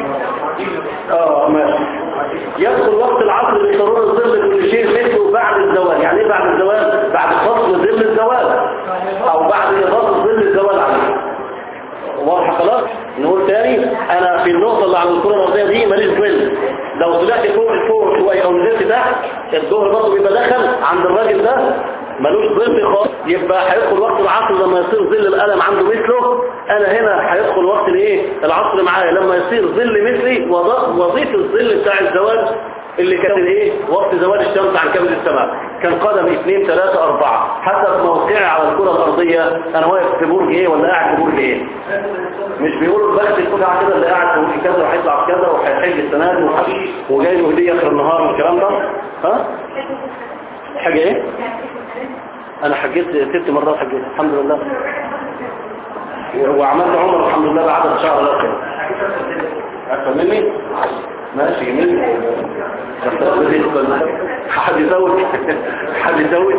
A: اه ماشي يدخل وقت العصر بضرورة ظل كل شيء مثله بعد الزوال يعني ايه بعد الزوال بعد فصل ظل الزوال او بعد اضافه ظل الزوال عليه واضح خلاص نقول تاني انا في النقطة اللي على الكرة الارضية دي ماليش ظل لو طلعت فوق فوق شوية او نزلت تحت الظهر برضه بيبقى دخل عند الراجل ده ملوش ظل خالص يبقى هيدخل وقت العصر لما يصير ظل القلم عنده مثله انا هنا هيدخل وقت الايه العصر معايا لما يصير ظل مثلي وض- وظيفة الظل بتاع الزواج اللي كان الايه وقت زوال الشمس عن كبد السماء كان قدم اثنين ثلاثة اربعة حسب موقعي على الكرة الارضية انا واقف في برج ايه ولا قاعد في برج ايه مش بيقولوا البخت القطعة كده اللي قاعد في برج كذا وهيطلع في كذا وهيحج السنة دي وحج- وجاي له هدية اخر النهار والكلام ده ها حاجة ايه انا حجيت ست مرات حجيت الحمد لله و- وعملت عمر الحمد لله بعد شهر الاخر عارفه مني ماشي جميل حد يزود حد يزود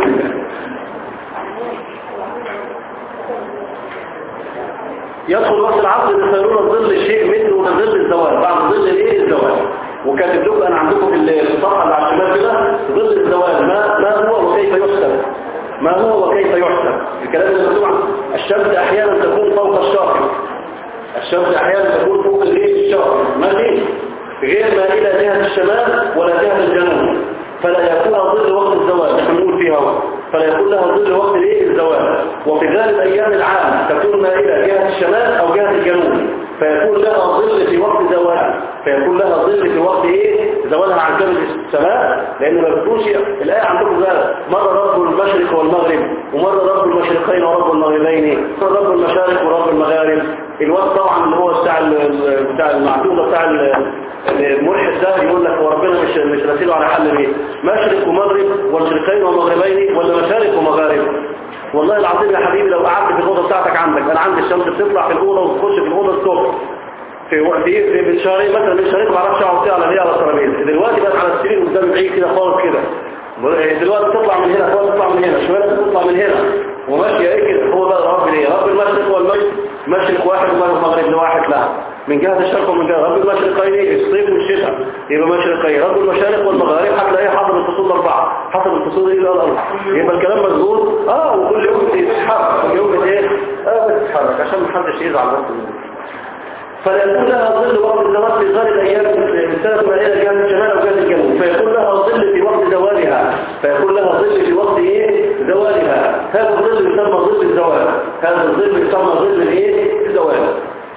A: يدخل وقت العصر يصيرون ظل شيء مثله ظل الزوال بعد ظل ايه الزوال وكاتب لكم انا عندكم في الصفحه اللي على الشمال كده ظل الزوال ما ما هو وكيف يحسب ما هو وكيف يحسب الكلام اللي مكتوب عنه. الشمس احيانا تكون فوق الشهر الشمس احيانا تكون فوق الايه الشهر ماشي غير مائلة جهة الشمال ولا جهة الجنوب فلا يكون لها ظل وقت الزوال نحن نقول فيها وقت فلا يكون لها ظل وقت الايه الزوال وفي غالب ايام العام تكون مائلة جهة الشمال او جهة الجنوب فيكون لها ظل في وقت زوالها فيكون لها ظل في وقت ايه زوالها عن كبد السماء لان ما بتكونش الايه عندكم بقى مره رب المشرق والمغرب ومره رب المشرقين ورب المغربين مرة رب المشارق ورب المغارب الوقت طبعا اللي هو بتاع ال- بتاع المعدوده بتاع ال- الملحد ده يقول لك هو ربنا مش مش راسله على حل ايه مشرق ومغرب ومشرقين ومغربين ولا مشارق ومغارب والله العظيم يا حبيبي لو قعدت في الاوضه بتاعتك عندك انا عندي الشمس بتطلع في الاوضه وتخش في الاوضه الصبح في وقت ايه في من شهرين مثلا من شهرين ما اعرفش اقعد فيها على دي على الترابيزه دلوقتي بقت على السرير قدام بعيد كده خالص كده دلوقتي تطلع من هنا خالص تطلع من هنا شويه تطلع من هنا وماشيه ايه كده هو بقى رب ايه رب المشرق والمغرب مشرق واحد والمغرب لواحد لا من جهه الشرق ومن جهه رب المشرقين الصيف والشتاء يبقى مشرقين رب المشارق والمغارب هتلاقيه حسب الفصول الاربعه حسب الفصول ايه الاربعه يبقى الكلام مظبوط اه وكل يوم بتتحرك كل يوم بت ايه اه بتتحرك عشان ما حدش يزعل بس منه. فلا يكون لها ظل وقت الزواج في غالب ايام السنه ما الى جهه الشمال او جهه الجنوب فيكون لها ظل في وقت زوالها فيكون لها ظل في وقت ايه زوالها هذا الظل يسمى ظل الزوال هذا الظل يسمى ظل الايه الزوال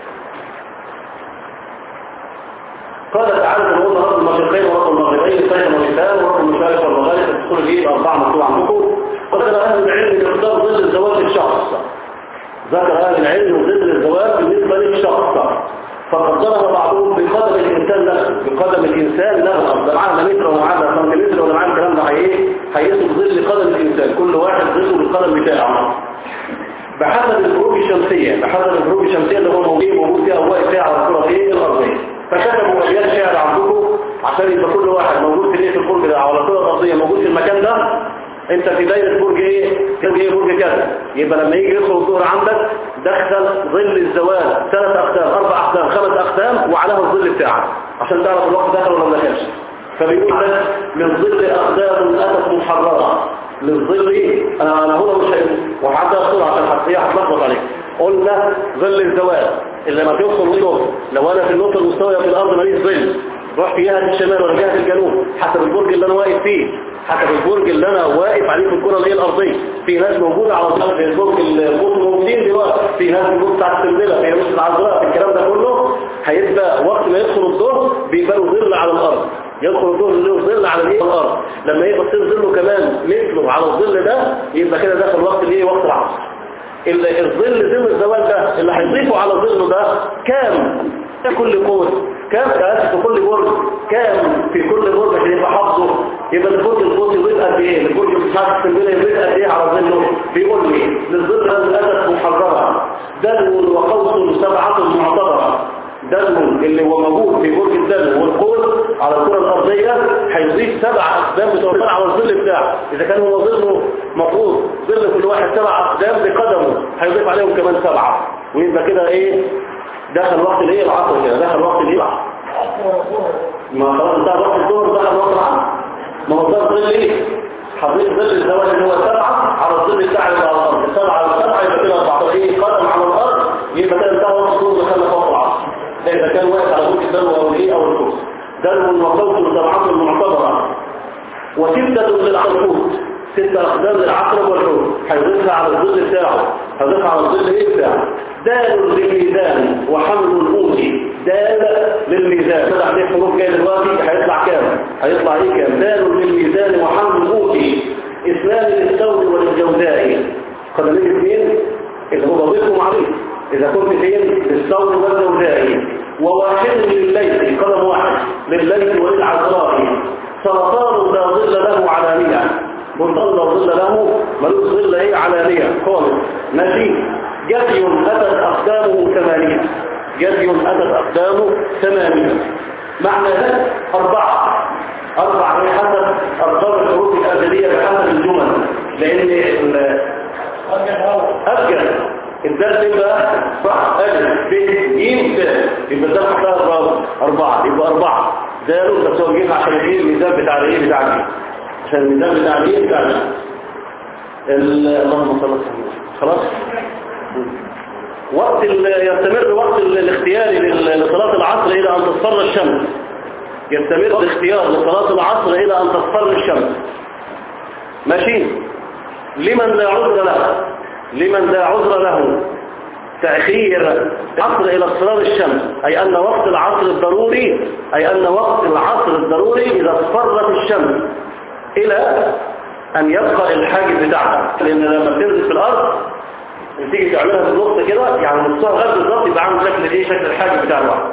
A: قال تعالى تقول رب المشرقين ورب المغربين الصيف والشتاء ورب المشارق والمغارب تدخل فيه الاربعه مكتوب عندكم وقال اهل العلم باختار ظل الزواج الشخص ذكر اهل العلم ظل الزواج بالنسبه للشخص فقدرها بعضهم بقدم الانسان نفسه بقدم الانسان له الارض ده معانا متر ومعانا سنتيمتر ولا معانا الكلام ده هي هيقيسوا بظل قدم الانسان كل واحد ظله بالقدم بتاعه بحسب الفروق الشمسية بحسب الفروق الشمسية اللي هو موجود موجود فيها هو فيها على الكرة ايه الأرضية فكتبوا أبيات شعر عندكم عشان يبقى كل واحد موجود في ايه في البرج ده على الكرة الأرضية موجود في المكان ده انت في دايرة برج ايه برج ايه برج كذا يبقى لما يجي يدخل الظهر عندك دخل ظل الزوال ثلاث أقسام أربع أقسام خمس أقسام وعليها الظل بتاعك عشان تعرف الوقت دخل ولا ما دخلش فبيقول لك من ظل أقدام أتت محررة للظل انا انا هو مش وحتى بسرعه عشان هي هتلخبط عليك قلنا ظل الزوال اللي لما توصل له لو انا في النقطه المستويه في الارض ماليش ظل رحت جهه الشمال ولا جهه الجنوب حسب البرج اللي انا واقف فيه حسب البرج اللي انا واقف عليه في الكره اللي هي الارضيه في ناس موجوده على الظل في البرج القطب موجودين دلوقتي في ناس موجوده بتاعت السلسله في ناس العذراء في الكلام ده كله هيبقى وقت ما يدخل الظهر بيبقى له ظل على الارض يدخل الظهر له ظل على الايه الارض لما يبقى تصير ظله كمان مثله على الظل ده يبقى كده داخل وقت الايه وقت العصر ال- الظل ظل الزوال ده اللي هيضيفه على ظله ده كام في كل قوس كام كاس في كل برج كام في كل برج عشان يبقى حافظه يبقى البرج القوس يضيف قد ايه البرج بتاع السنبله يضيف قد ايه على ظله بيقول لي للظل الاسد محرره دلو وقوس سبعه معتبره دلو اللي هو موجود في برج الدلو والقوس على الكرة الأرضية هيضيف سبع أقدام بتوفر على الظل بتاعه إذا كان هو ظله مفروض ظل كل واحد سبع أقدام بقدمه هيضيف عليهم كمان سبعة ويبقى كده إيه دخل وقت الإيه العصر كده دخل وقت الإيه العصر ما خلاص انتهى وقت الظهر دخل وقت العصر ما هو ده ظل إيه حضرتك ظل الزواج اللي هو سبعة على الظل بتاع اللي على الأرض سبعة على سبعة يبقى كده 14 إيه قدم على الأرض يبقى كده انتهى وقت الظهر دخل وقت العصر ده إذا كان واقف على برج الدلو أو الإيه أو الكرسي دلو وصوت سبعة المعتبرة وستة للعنقود ستة أقدام للعقرب والحوت هيضيفها على الظل بتاعه هيضيفها على الظل ايه بتاعه دال للميزان وحمل الأوتي دال للميزان طلع عليه حروف جاي دلوقتي هيطلع كام هيطلع ايه كام دال للميزان وحمل الأوتي اثنان للثور وللجوزاء قدمين اثنين اللي هو ضيفهم عليه إذا كنت فين للثور والجوزاء وواحد للليل قدم واحد للليل وللعذراء سرطان لا ظل له علانية منطل لا ظل له ملوك ظل ايه علانية خالص ماشي جدي أتت أقدامه ثمانية جدي أتت أقدامه ثمانية معنى ذلك أربعة أربعة هي حسب أرقام الحروف الأبجدية بحسب الجمل لأن ال- أبجد الدال يبقى صح ألف ب ج د يبقى ده محتاج أربعة أربعة يبقى أربعة دالوا بس هو جيب عشان ايه الميزان بتاع الايه بتاع الجيم عشان الميزان بتاع الايه بتاع الجيم ال- اللهم صل على سيدنا خلاص وقت ال- يستمر وقت ال- الاختياري لل- لصلاة العصر إلى أن تصفر الشمس يستمر الاختيار لصلاة العصر إلى أن تصفر الشمس ماشي لمن لا عذر له لمن لا عذر له تأخير العصر إلى اصفرار الشمس أي أن وقت العصر الضروري أي أن وقت العصر الضروري إذا اصفرت الشمس إلى أن يبقى الحاجب بتاعها لأن لما بتنزل في الأرض تيجي تعملها في النص كده يعني نصها غير بالظبط يبقى عامل شكل ايه شكل الحاجب بتاع الواحد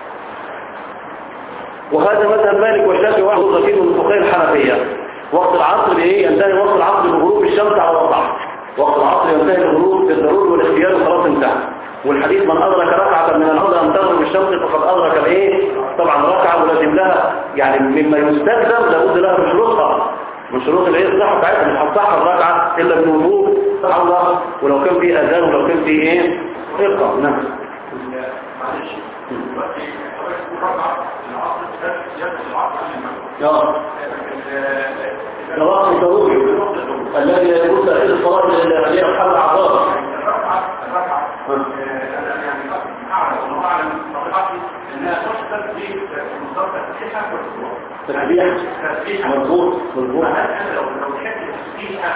A: وهذا مذهب مالك والشافعي واحد ظفير من فقهاء الحنفية وقت العصر بايه ينتهي وقت العصر بغروب الشمس على وضعها وقت العصر ينتهي الغروب بالضروري والاختيار وخلاص انتهى والحديث من أدرك ركعة من الأرض أن تغرب الشمس فقد أدرك الإيه؟ طبعا ركعة ولازم لها يعني مما يستخدم لابد لها من شروطها من شروط الإيه الصحة بتاعتها مش هتصح الركعة إلا بوضوء الله ولو كان في أذان ولو كان في إيه؟ إقرأ نعم
C: معلش دلوقتي حضرتك تقول ركعة العصر ده يدخل العصر
A: آه. ده وقت ضروري الذي يجوز تأخير الصلاة للعليا الحل العقار
C: الركعة الركعة أنا يعني أعلم والله أعلم طريقتي إنها تحسب في مصدر تسبيحة والركوع
A: تسبيح
C: تسبيحة
A: مظبوط مظبوط
C: أنا لو لو لحقت تسبيحة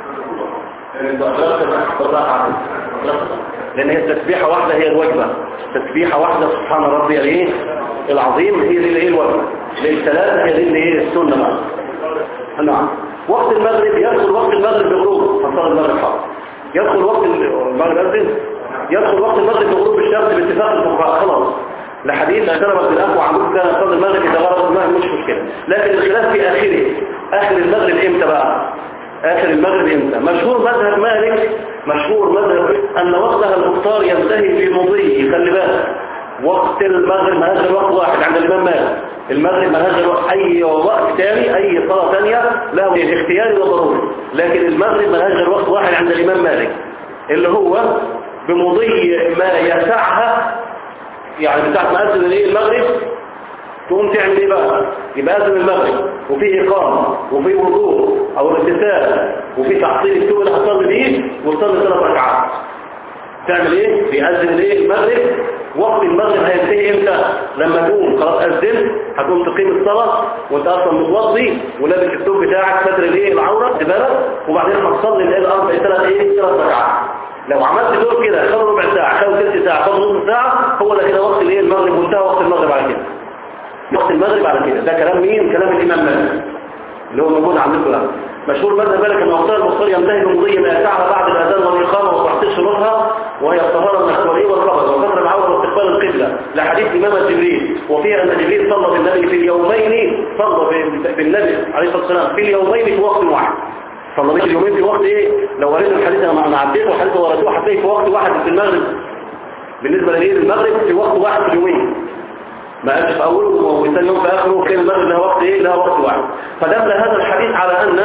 A: لأن هي التسبيحة واحدة هي الوجبة تسبيحة واحدة سبحان ربي الايه العظيم هي دي الايه الوجبة للثلاثة هي دي الايه السنة بقى نعم وقت المغرب يدخل وقت المغرب بغروب فصار المغرب حق يدخل وقت المغرب أذن يدخل وقت المغرب بغروب الشمس باتفاق الفقهاء خلاص لحديث اعترف بالاخوة عندكم كان صلى المغرب اذا غرب الماء مش مشكله لكن الخلاف في اخره اخر المغرب امتى بقى اخر المغرب امتى مشهور مذهب مالك مشهور مذهب ان وقتها المختار ينتهي في مضيه خلي بالك وقت المغرب ما هذا الوقت واحد عند الامام مالك المغرب ما هذا الوقت اي وقت ثاني اي صلاه ثانيه له اختياري وضروري لكن المغرب ما هذا الوقت واحد عند الامام مالك اللي هو بمضي ما يسعها يعني بتاعت ما أذن الايه المغرب تقوم تعمل ايه بقى يبقى أذن المغرب وفي إقامة وفي وضوء أو اغتسال وفي تحصيل السوء اللي هتصلي بيه وتصلي ثلاث ركعات تعمل ايه بيأذن الايه المغرب وقت المغرب هينتهي امتى لما تقوم خلاص أذن هتقوم تقيم الصلاة وانت اصلا متوضي ولابس الثوب بتاعك فتر الايه العورة تبالك وبعدين هتصلي الايه الاربع ثلاث ايه ثلاث ركعات لو عملت دول كده خد ربع ساعة خد ثلث ساعة خد نص ساعة هو ده كده وقت الايه المغرب وانتهى وقت المغرب على كده وقت المغرب على كده ده كلام مين كلام الامام مالك اللي هو موجود عندكم ده مشهور مذهب مالك ان وقتها المختار ينتهي بمضي ما يسعها بعد الاذان والاقامه وتحصيل شروطها وهي الطهاره من الحواليه والخبز وكثر العوره واستقبال القبله لحديث امام جبريل وفيها ان جبريل صلى بالنبي في اليومين صلى بالنبي عليه الصلاه والسلام في اليومين في وقت واحد صلى في اليومين في وقت ايه لو قرينا الحديث انا انا عديته والحديث ورثوه هتلاقي في وقت واحد في المغرب بالنسبه لليل المغرب في وقت واحد في اليومين ما قالش في اوله وثاني يوم في اخره كان المغرب لها وقت ايه لها وقت واحد فدل هذا الحديث على ان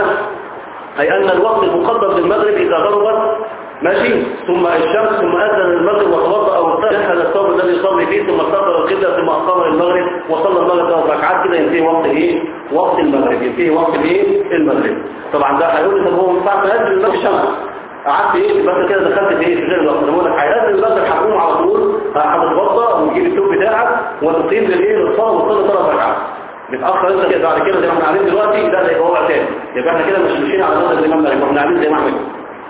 A: اي ان الوقت المقدر للمغرب اذا غربت ماشي ثم الشمس ثم اذن المغرب وتوضا او دخل الثوب الذي يصلي فيه ثم استقبل القبله ثم اقام المغرب وصلى المغرب ثلاث ركعات كده ينتهي وقت ايه وقت المغرب ينتهي وقت ايه المغرب طبعا ده هيقول لك هو من ساعه ما اذن المغرب الشمس قعدت ايه بس كده دخلت في ايه في غير الوقت بقول لك هيأذن المغرب هتقوم على طول هتتوضا وتجيب الثوب بتاعك وتقيم للايه للصلاه وتصلي ثلاث ركعات متأخر انت كده بعد كده زي ما احنا قاعدين دلوقتي ده هيبقى وضع تاني يبقى احنا كده مش ماشيين على مذهب الامام مالك واحنا قاعدين زي ما احنا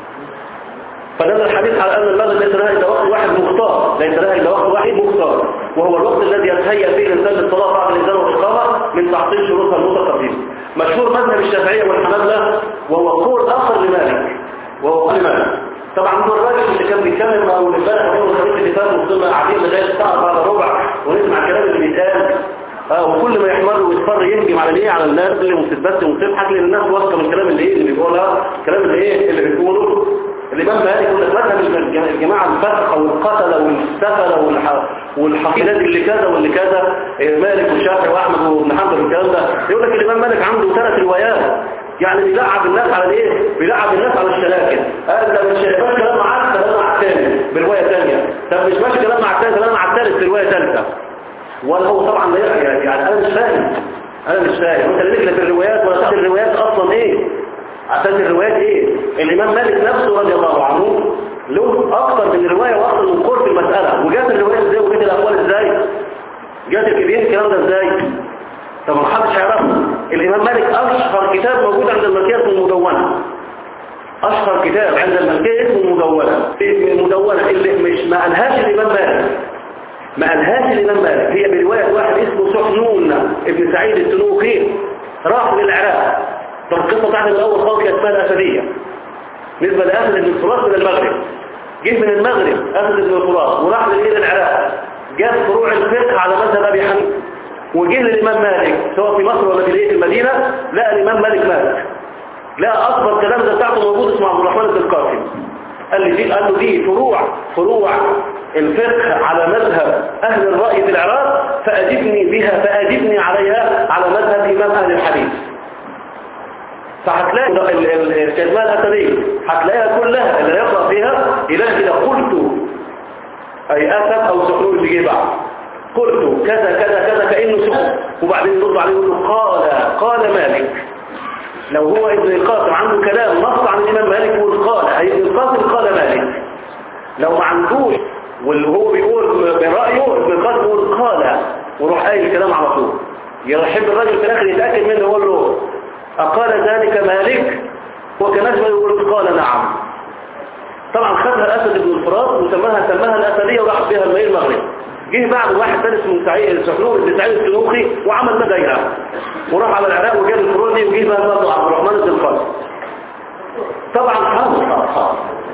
A: فدل الحديث على ان المغرب ليس لها الا وقت واحد مختار ليس لها الا وقت واحد مختار وهو الوقت الذي يتهيأ فيه الانسان للصلاه بعد الانسان والاقامه من تحصيل شروطها المتقدمه مشهور مذهب الشافعيه والحنابلة وهو قول اخر لمالك وهو قول مالك طبعا هو الراجل اللي كان بيتكلم او اللي امبارح او الخميس اللي فات وصلنا قاعدين لغايه الساعه بعد ربع ونسمع الكلام اللي بيتقال اه وكل ما يحمر ويصفر يهجم على ايه على الناس اللي وتثبت وتضحك لان الناس واثقه من الكلام اللي ايه اللي بيقولها الكلام اللي ايه اللي بيقوله الامام مالك يقول لك مذهب الجماعه الفسقه والقتله والسفله والح... والحقيقات اللي كذا واللي كذا مالك والشافعي واحمد وابن حنبل والكلام ده يقول لك الامام مالك عنده ثلاث روايات يعني بيلعب الناس على الايه بيلعب الناس على الشلاكل قال ده مش ماشي كلام معاك كلام مع الثاني بروايه ثانيه طب مش ماشي كلام مع الثاني كلام مع الثالث بروايه ثالثه ولا هو طبعا لا يعني انا مش فاهم انا مش فاهم انت اللي نكلف الروايات ولا تاخد الروايات اصلا ايه اساس الروايات ايه الامام مالك نفسه رضي الله عنه له اكثر من روايه واصل من قرب المساله وجات الروايات ازاي وجات الاقوال ازاي جات الكبير الكلام ده ازاي طب ما حدش يعرفه الامام مالك اشهر كتاب موجود عند الملكيه اسمه المدونه اشهر كتاب عند الملكيه اسمه المدونه المدونه اللي مش ما قالهاش الامام مالك ما قالهاش الامام مالك هي بروايه واحد اسمه سحنون ابن سعيد السنوخي راح للعراق طب القصه بتاعت الاول خالص كانت اسمها الاسديه بالنسبه لاسد بن الفرات من المغرب جه من المغرب اسد بن الفرات وراح للإيه العراق جاب فروع الفقه على مذهب ابي حنيفه وجه للامام مالك سواء في مصر ولا في الايه في المدينه لقى الامام مالك مالك لقى اكبر كلام ده بتاعته موجود اسمه عبد الرحمن بن القاسم قال لي دي قال له دي فروع فروع الفقه على مذهب اهل الراي في العراق فاجبني بها فاجبني عليها على مذهب امام اهل الحديث فهتلاقي الكلمات الأثرية هتلاقيها كلها اللي يقرأ فيها إلى كده قلت أي أسد أو سحنون اللي جه بعد قلت كذا كذا كذا كأنه سحن وبعدين يرد عليه يقول له قال قال مالك لو هو ابن القاسم عنده كلام نص عن الإمام مالك يقول قال أي ابن القاسم قال مالك لو ما عندوش واللي هو بيقول برأيه ابن القاسم يقول قال وروح قايل الكلام على طول يحب الرجل في الآخر يتأكد منه يقول له أقال ذلك مالك وكان يقول قال نعم طبعا خدها أسد بن الفرات وسماها سماها الأسدية وراح بها الماء المغرب جه بعد واحد ثاني اسمه سعيد السحنور بن سعيد السلوخي وعمل ما دايره وراح على العراق وجاب الفروع دي وجه بقى برضه عبد الرحمن بن القاسم طبعا حاضر حاضر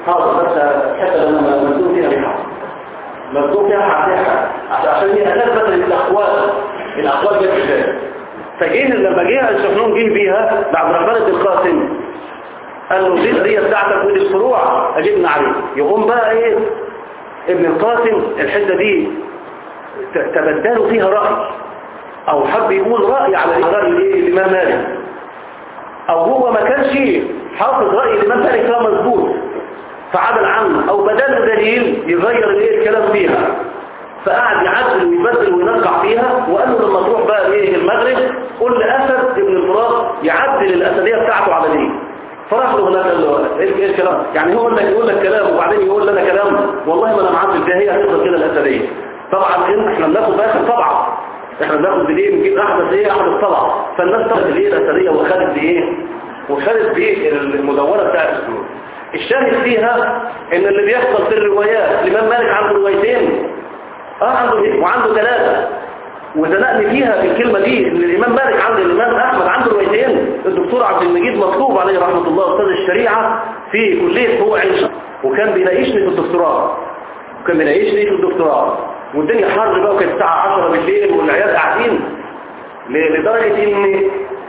A: حاضر بس حتى لما مبدوء فيها بحاجة مبدوء فيها حقيقة عشان هي أساس بس الأقوال الأقوال جت ازاي فجيه لما جه السفنون جه بيها لعبد الرحمن بن القاسم قال له دي القضية بتاعتك ودي الفروع أجبنا عليه يقوم بقى ايه ابن القاسم الحتة دي ت- تبدلوا فيها رأي او حب يقول رأي على رأي ايه الامام مالك او هو ما كانش حافظ رأي الامام مالك ده مظبوط فعدل عنه او بدل دليل يغير الايه الكلام فيها فقعد يعدل ويبدل وينقع فيها وقال له لما تروح بقى ايه المغرب قول لاسد ابن الفرات يعدل الاسديه بتاعته على دي فراح له هناك قال له ايه إيه الكلام يعني هو اللي يقول لك كلام وبعدين يقول لنا كلام والله ما انا معدل ده هي هتفضل كده الاسديه طبعا إن احنا بناخد باخر طبعا احنا بناخد بايه بنجيب احمد ايه احمد طبعا فالناس تاخد الايه الاسديه وخدت بايه وخدت بايه المدونه بتاعت السلوك الشاهد فيها ان اللي بيحصل في الروايات الامام مالك عنده روايتين اه عنده وعنده ثلاثه وزنقني فيها في الكلمة دي ان الإمام مالك عند الإمام أحمد عنده روايتين الدكتور عبد المجيد مطلوب عليه رحمة الله أستاذ الشريعة في كلية هو عيش وكان بيناقشني في الدكتوراه وكان بيناقشني في الدكتوراه والدنيا حر بقى وكانت الساعة 10 بالليل والعيال قاعدين ل- لدرجة ان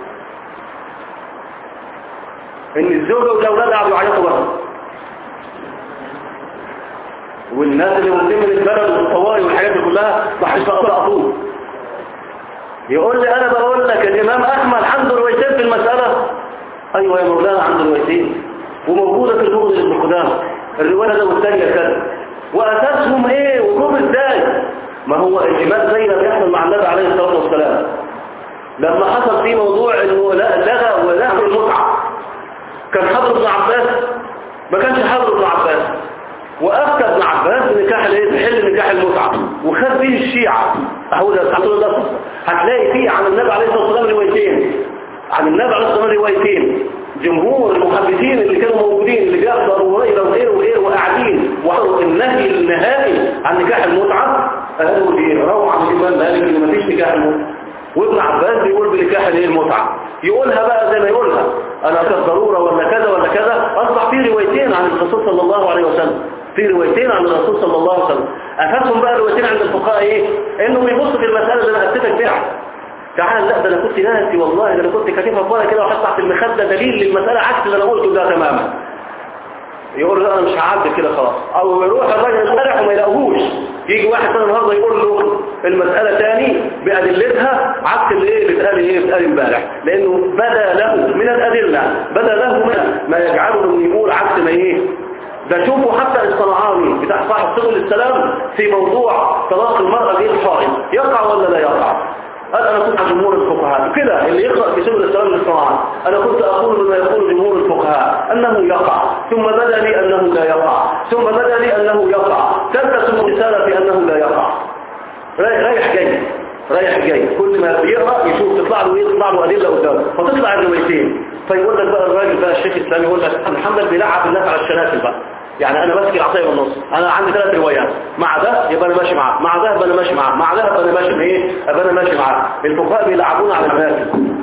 A: ان الزوجة والأولاد قعدوا يعيطوا بره والناس اللي واخدين من البلد والطوارئ والحاجات دي كلها راح يشتغلوا على طول يقول لي انا بقول لك الامام احمد عنده روايتين في المسألة ايوه يا مولانا عنده روايتين وموجودة في البغض لابن قدامه الرواية ده والثانية كذا واساسهم ايه وجوب ازاي ما هو الامام زي ما بيحصل مع النبي عليه الصلاة والسلام لما حصل في موضوع انه لا لغى ولغى المتعة كان حضر ابن عباس ما كانش حضر ابن عباس وافتى ابن عباس بنكاح الايه بحل نكاح المتعه وخد فيه الشيعه اهو ده بتاع طول النص هتلاقي فيه عن النبي عليه الصلاه والسلام روايتين عن النبي عليه الصلاه والسلام روايتين جمهور المحدثين اللي كانوا موجودين اللي بيحضروا هريره وغيره وغيره وقاعدين وحضروا النهي النهائي عن نكاح المتعه قالوا دي روعه عن الامام مالك ان مفيش نكاح المتعه وابن عباس بيقول بنكاح الايه المتعه يقولها بقى زي ما يقولها انا كانت ضروره ولا كذا ولا كذا اصبح في روايتين عن الرسول صلى الله عليه وسلم في روايتين عن الرسول صلى الله عليه وسلم اساسهم بقى روايتين عند الفقهاء ايه انه بيبص في المساله اللي انا هتفق بيها تعال لا ده انا كنت ناسي والله ده انا كنت كاتبها في ورقه كده وحط تحت المخده دليل للمساله عكس اللي انا قلته ده تماما يقول له لا انا مش هعدل كده خلاص او يروح الراجل امبارح وما يلاقوهوش يجي واحد ثاني النهارده يقول له المساله تاني بادلتها عكس اللي ايه بيتقال ايه بيتقال امبارح لانه بدا له من الادله بدا له من ما يجعله انه يقول عكس ما ايه ده شوفوا حتى الصنعاني بتاع صاحب سبل السلام في موضوع طلاق المرأة غير الحائض يقع ولا لا يقع قال أنا كنت عن جمهور الفقهاء كده اللي يقرأ في سبل السلام للصنعاني أنا كنت أقول بما يقول جمهور الفقهاء أنه يقع ثم بدا لي أنه لا يقع ثم بدا لي أنه يقع تلتسم الرسالة في أنه لا يقع رايح رايح جاي رايح جاي كل ما بيقرأ يشوف تطلع له ايه تطلع له أدلة قدامه فتطلع الروايتين فيقول لك بقى الراجل بقى الشيخ الإسلامي يقول لك محمد بيلعب الناس على الشنافل بقى يعني انا ماسك العصايه والنص انا عندي ثلاث روايات مع ده يبقى انا ماشي معاه مع ده يبقى انا ماشي معاه مع ده يبقى انا ماشي ايه يبقى انا ماشي معاه الفقهاء بيلعبون على المنافل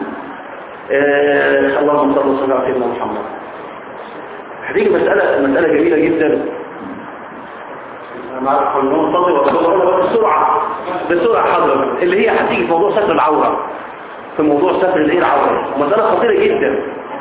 A: آه اللهم صل وسلم على سيدنا محمد هذه مسألة مسألة جميلة جدا مع النصلي بسرعة بسرعة حضرتك اللي هي هتيجي في موضوع ستر العورة في موضوع ستر الايه العورة مسألة خطيرة جدا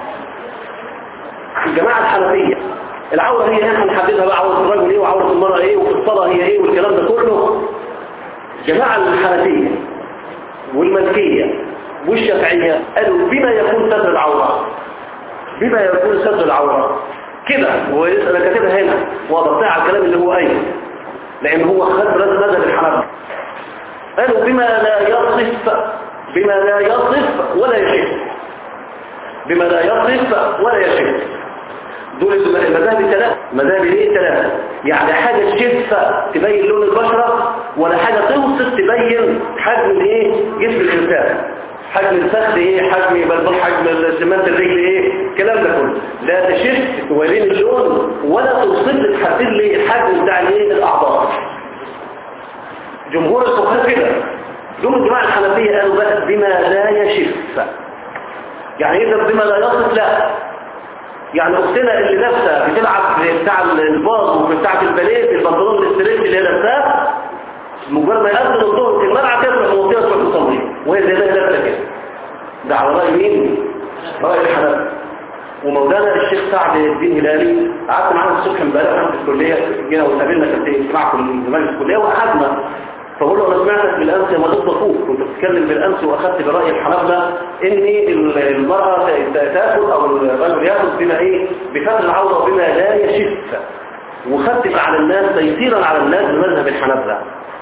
A: الجماعة الحنفية العورة هي احنا نحددها بقى عورة الرجل ايه وعورة المرأة ايه وفي الصلاة هي ايه والكلام ده كله جماعة الحنفية والملكية والشافعية قالوا بما يكون ستر العورة بما يكون ستر العورة كده وانا كاتبها هنا وضبطها على الكلام اللي هو قايله لان هو خد مذهب الحنفية قالوا بما لا يصف بما لا يصف ولا يشف بما لا يصف ولا يشف دول المذاهب الثلاثة مذاهب ايه ثلاثة يعني حاجة تشف تبين لون البشرة ولا حاجة توصف تبين حجم الايه جسم الانسان حجم الفخذ ايه حجم بلبل حجم سمات الرجل ايه الكلام ده كله لا تشف تورين اللون ولا توصف لي تحدد لي الحجم بتاع الايه الاعضاء جمهور الفقهاء كده دول الجماعة الحنفية قالوا بقى بما لا يشف يعني اذا بما لا يصف لا يعني اختنا اللي لابسه بتلعب بتاع الباص وبتاع الباليه البنطلون الاستريتش اللي هي لابساه مجرد ما يأذن الظهر في الملعب تروح موطيه تروح تصلي وهي زي ما هي لابسه كده ده على رأي مين؟ رأي الحنابلة ومولانا الشيخ سعد الدين هلالي قعدت معانا الصبح امبارح في الكليه جينا وقابلنا كان في اجتماع في مجلس الكليه وقعدنا فبقول له انا سمعتك بالامس يا مريض ضفوف كنت بتتكلم بالامس واخدت براي الحنابلة ان المراه تاكل او الرجل ياكل بما ايه بفتح العوره وبما لا يشف وخدت على الناس تيسيرا على الناس بمذهب الحنابلة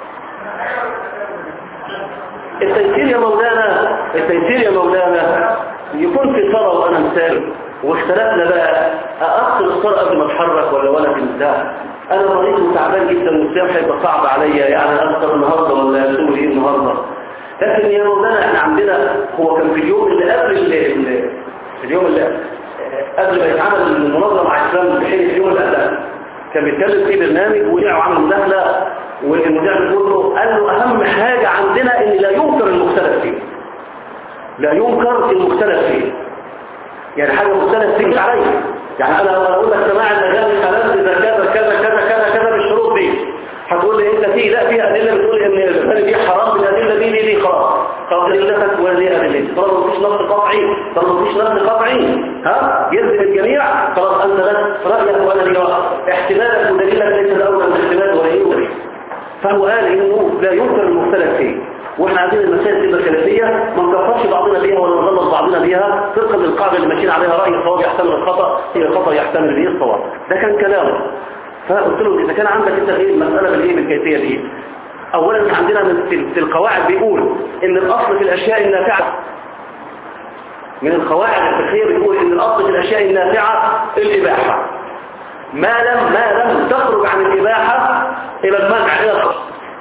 A: التيسير يا مولانا التيسير يا مولانا يكون في صلاة وانا مسافر واختلفنا بقى اقصر الصلاة قبل ما اتحرك ولا ولا في النزاع انا مريض وتعبان جدا والصيام هيبقى صعب عليا يعني اكثر النهارده ولا اسوي ايه النهارده لكن يا مولانا احنا عندنا هو كان في اليوم اللي قبل اللي في اليوم اللي قبل ما يتعمل المنظمه مع الاسلام بحين اليوم اللي قبلها كان بيتكلم في برنامج وقع وعمل مداخله والمذيع بيقول له قال له اهم حاجه عندنا ان لا ينكر المختلف فيه لا ينكر المختلف فيه يعني حاجه مختلف فيه عليا يعني انا اقول لك سماع الاغاني حلال اذا كذا كذا كذا كذا كذا بالشروط دي هتقول لي انت في لا فيها ادله بتقول ان الاغاني دي حرام بالادله دي دي, دي خلاص خلاص ادلتك وهذه ادلتي طالما مفيش نص قطعي طالما مفيش نص قطعي ها يلزم الجميع خلاص انت لك رايك وانا لي راي احتمالك ودليلك ليس الاول من احتمال ولا ايه ولا فهو قال انه لا ينكر المختلف فيه واحنا عندنا المسائل الخلافيه ما نكفرش بعضنا بيها ولا نغلط بعضنا بيها طبقا للقاعده اللي ماشيين عليها راي الصواب يحتمل الخطا هي الخطا يحتمل به الصواب ده كان كلامه فقلت له اذا كان عندك انت ايه المساله بالايه بالكيفيه دي اولا عندنا من في القواعد بيقول ان الاصل في الاشياء النافعه من القواعد الفقهيه بتقول ان الاصل في الاشياء النافعه الاباحه ما لم ما لم تخرج عن الاباحه الى المنع الى الخصم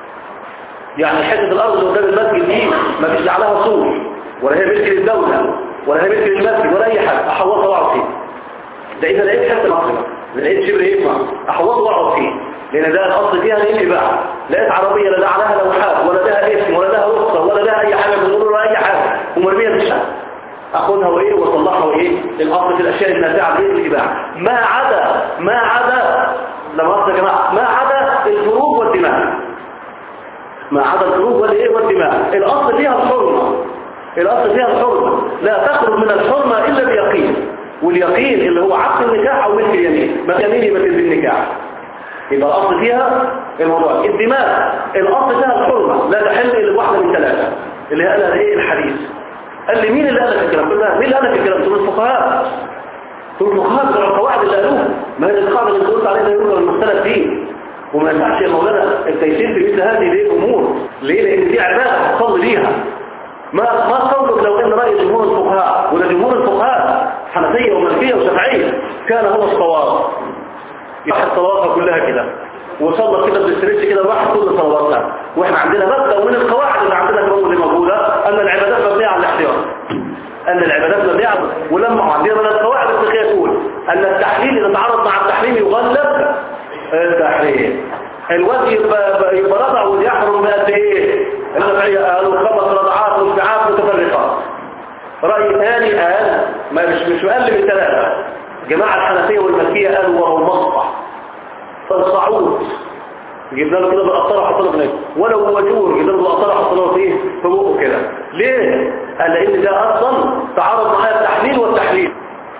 A: يعني حته الارض اللي قدام المسجد دي ما فيش عليها سور ولا هي ملك للدوله ولا هي ملك للمسجد ولا اي حاجه احوطها واقعد فيه ده اذا لقيت حته الارض اذا لقيت شبر يسمع احوطها واقعد فيه لان ده الاصل فيها ايه الاباحه لقيت عربيه لا عليها لوحات ولا لها اسم ولا لها رخصه ولا لها اي حاجه من ولا اي حاجه ومرميه في الشارع اخدها وايه واصلحها وايه الاصل في الاشياء النافعه دي الاباحه ما عدا ما عدا لما يا جماعه ما عدا الفروج والدماء ما عدا الفروج والايه والدماء الاصل فيها الحرمه الاصل فيها الحرمه لا تخرج من الحرمه الا بيقين واليقين اللي هو عقد النكاح او ملك اليمين ما يمين يبقى بالنكاح يبقى الاصل فيها الموضوع الدماء الاصل فيها الحرمه لا تحل الا واحده من ثلاثه اللي هي قالها ايه الحديث قال لي مين اللي قال لك الكلام ده مين اللي قال لك الكلام دول الفقهاء دول الفقهاء بتوع القواعد اللي قالوها ما هي القاعده اللي قلت عليها يقول المختلف فيه وما ينفعش يا مولانا التيسير في مثل هذه الامور ليه لان دي عباده هتصلي بيها ما ما قولك لو ان راي جمهور الفقهاء ولا جمهور الفقهاء حنفيه ومالكيه وشافعيه كان هو الصواب يحط صلواتها كلها كده وصلى كده بالاستريتش كده راح كل صلواتها واحنا عندنا مبدا ومن القواعد اللي عندنا كمان اللي موجوده ان العبادات مبنيه على الاحتياط ان العبادات مبنيه على ولما عندنا من القواعد الفقهيه تقول ان التحليل اذا تعارض مع التحريم يغلب التحريم الواد يبقى يبقى رضع ويحرم بقد ايه الشافعيه قالوا خمس رضعات وسبعات متفرقات راي ثاني قال ما مش مش اقل من ثلاثه جماعه الحنفيه والمالكيه قالوا ولو مصفح فالصعود جبنا له كده بالقطره حطينا في ولو وجور جبنا له بالقطره حطينا فيه في بقه كده ليه قال لان ده اصلا تعارض معايا التحليل والتحليل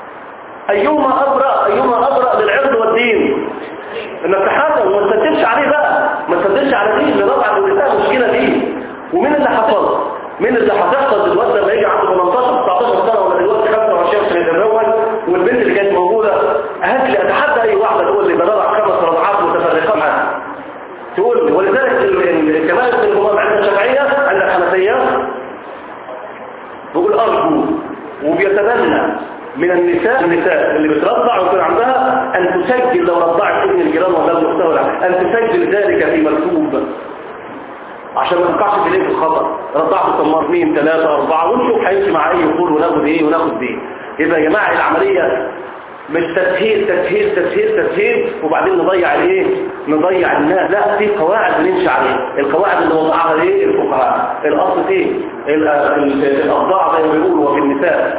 A: ايهما ابرأ ايهما ابرأ للعرض والدين انك تحاسب وما تسددش عليه بقى ما تسددش على دين لنضع النساء المشكله دي ومين اللي حصل مين اللي هتحصل دلوقتي لما يجي عنده 18 19 سنه ولا دلوقتي 25 سنه يتزوج والبنت اللي كانت موجوده هات لي اتحدى اي واحده تقول لي بضع خمس رضعات متفرقات معاها تقول لي ولذلك كمان في الامام عند الشافعيه عند الحنفيه بيقول ارجو وبيتبنى من النساء النساء اللي بترضع ويكون عندها ان تسجل لو رضعت ابن الجيران ولا المستوى ان تسجل ذلك في مكتوب عشان ما تقعش في ليك الخطر رضعت طمار اثنين ثلاثة أربعة ونشوف هيمشي مع أي يقول وناخد إيه وناخد دي يبقى يا جماعة العملية مش تسهيل تسهيل تسهيل تسهيل وبعدين نضيع الايه نضيع الناس لا في قواعد بنمشي عليها القواعد اللي وضعها ايه الفقهاء الاصل ايه الاضاع زي ما بيقولوا وفي النساء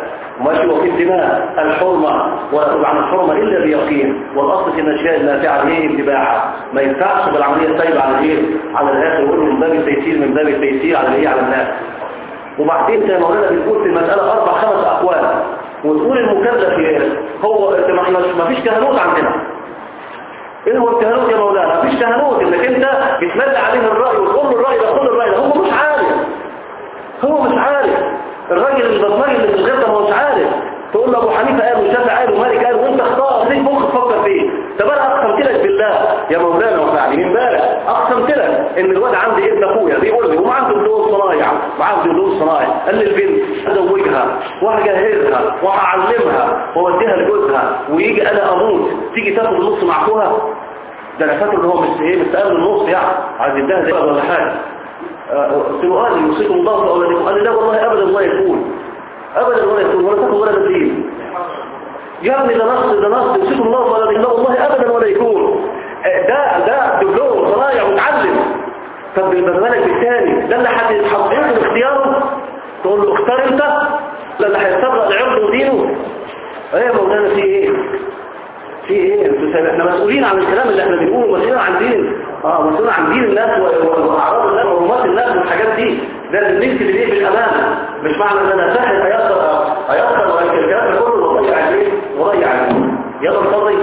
A: ماشي وفي الدماء الحرمة ولا تبع عن الحرمة إلا بيقين والأصل في الأشياء النافعة هي اتباعها ما ينفعش بالعملية سايبة على الايه على الآخر ويقول من باب التيسير من باب التيسير على الايه على الناس وبعدين زي ما مولانا بتقول في المسألة أربع خمس أقوال وتقول المكلف ايه هو ما احنا ما فيش كهنوت عندنا ايه هو الكهنوت يا مولانا مفيش كهنوت انك انت بتملى عليه الرأي وتقول له الرأي ده خد الرأي ده هو مش عارف هو مش عارف الراجل البطاري اللي في الغير ده هو مش عارف تقول له ابو حنيفه قال وشافع قال ومالك قال وانت اختار ليك مخ تفكر فيه طب انا اقسمت لك بالله يا مولانا وفعلي امبارح اقسمت لك ان الواد عندي ابن اخويا بيقول لي وما عنده دول صنايع وعنده دول صنايع قال لي البنت ازوجها وهجهزها وهعلمها واوديها لجوزها ويجي انا اموت تيجي تاخد النص مع اخوها ده انا فاكر ان هو مش ايه مستقبل النص يعني عايز يديها زي ولا حاجه قلت له قال يوصيكم الله في اولادكم قال لي لا والله ابدا ولا يكون ابدا ولا يكون ولا تاخد ولا تدين يا ابني ده نص ده نص يوصيكم الله في اولادكم لا والله ابدا ولا يكون ده ده دبلوم صنايع متعلم طب بالك بالتالي ده اللي هيحطيه اختياره تقول له اختار انت ده اللي هيستبرأ لعرضه ودينه ايه يا مولانا في ايه في ايه انتوا احنا مسؤولين عن الكلام اللي احنا بنقوله مسؤولين عن دين اه مسؤولين عن دين الناس واعراض الناس وحرمات الناس والحاجات دي لازم نمشي بالايه بالامانه مش معنى ان انا ساحر هيقدر هيقدر الكلام ده كله وضيع عليه وضيع عليه يلا اتفضل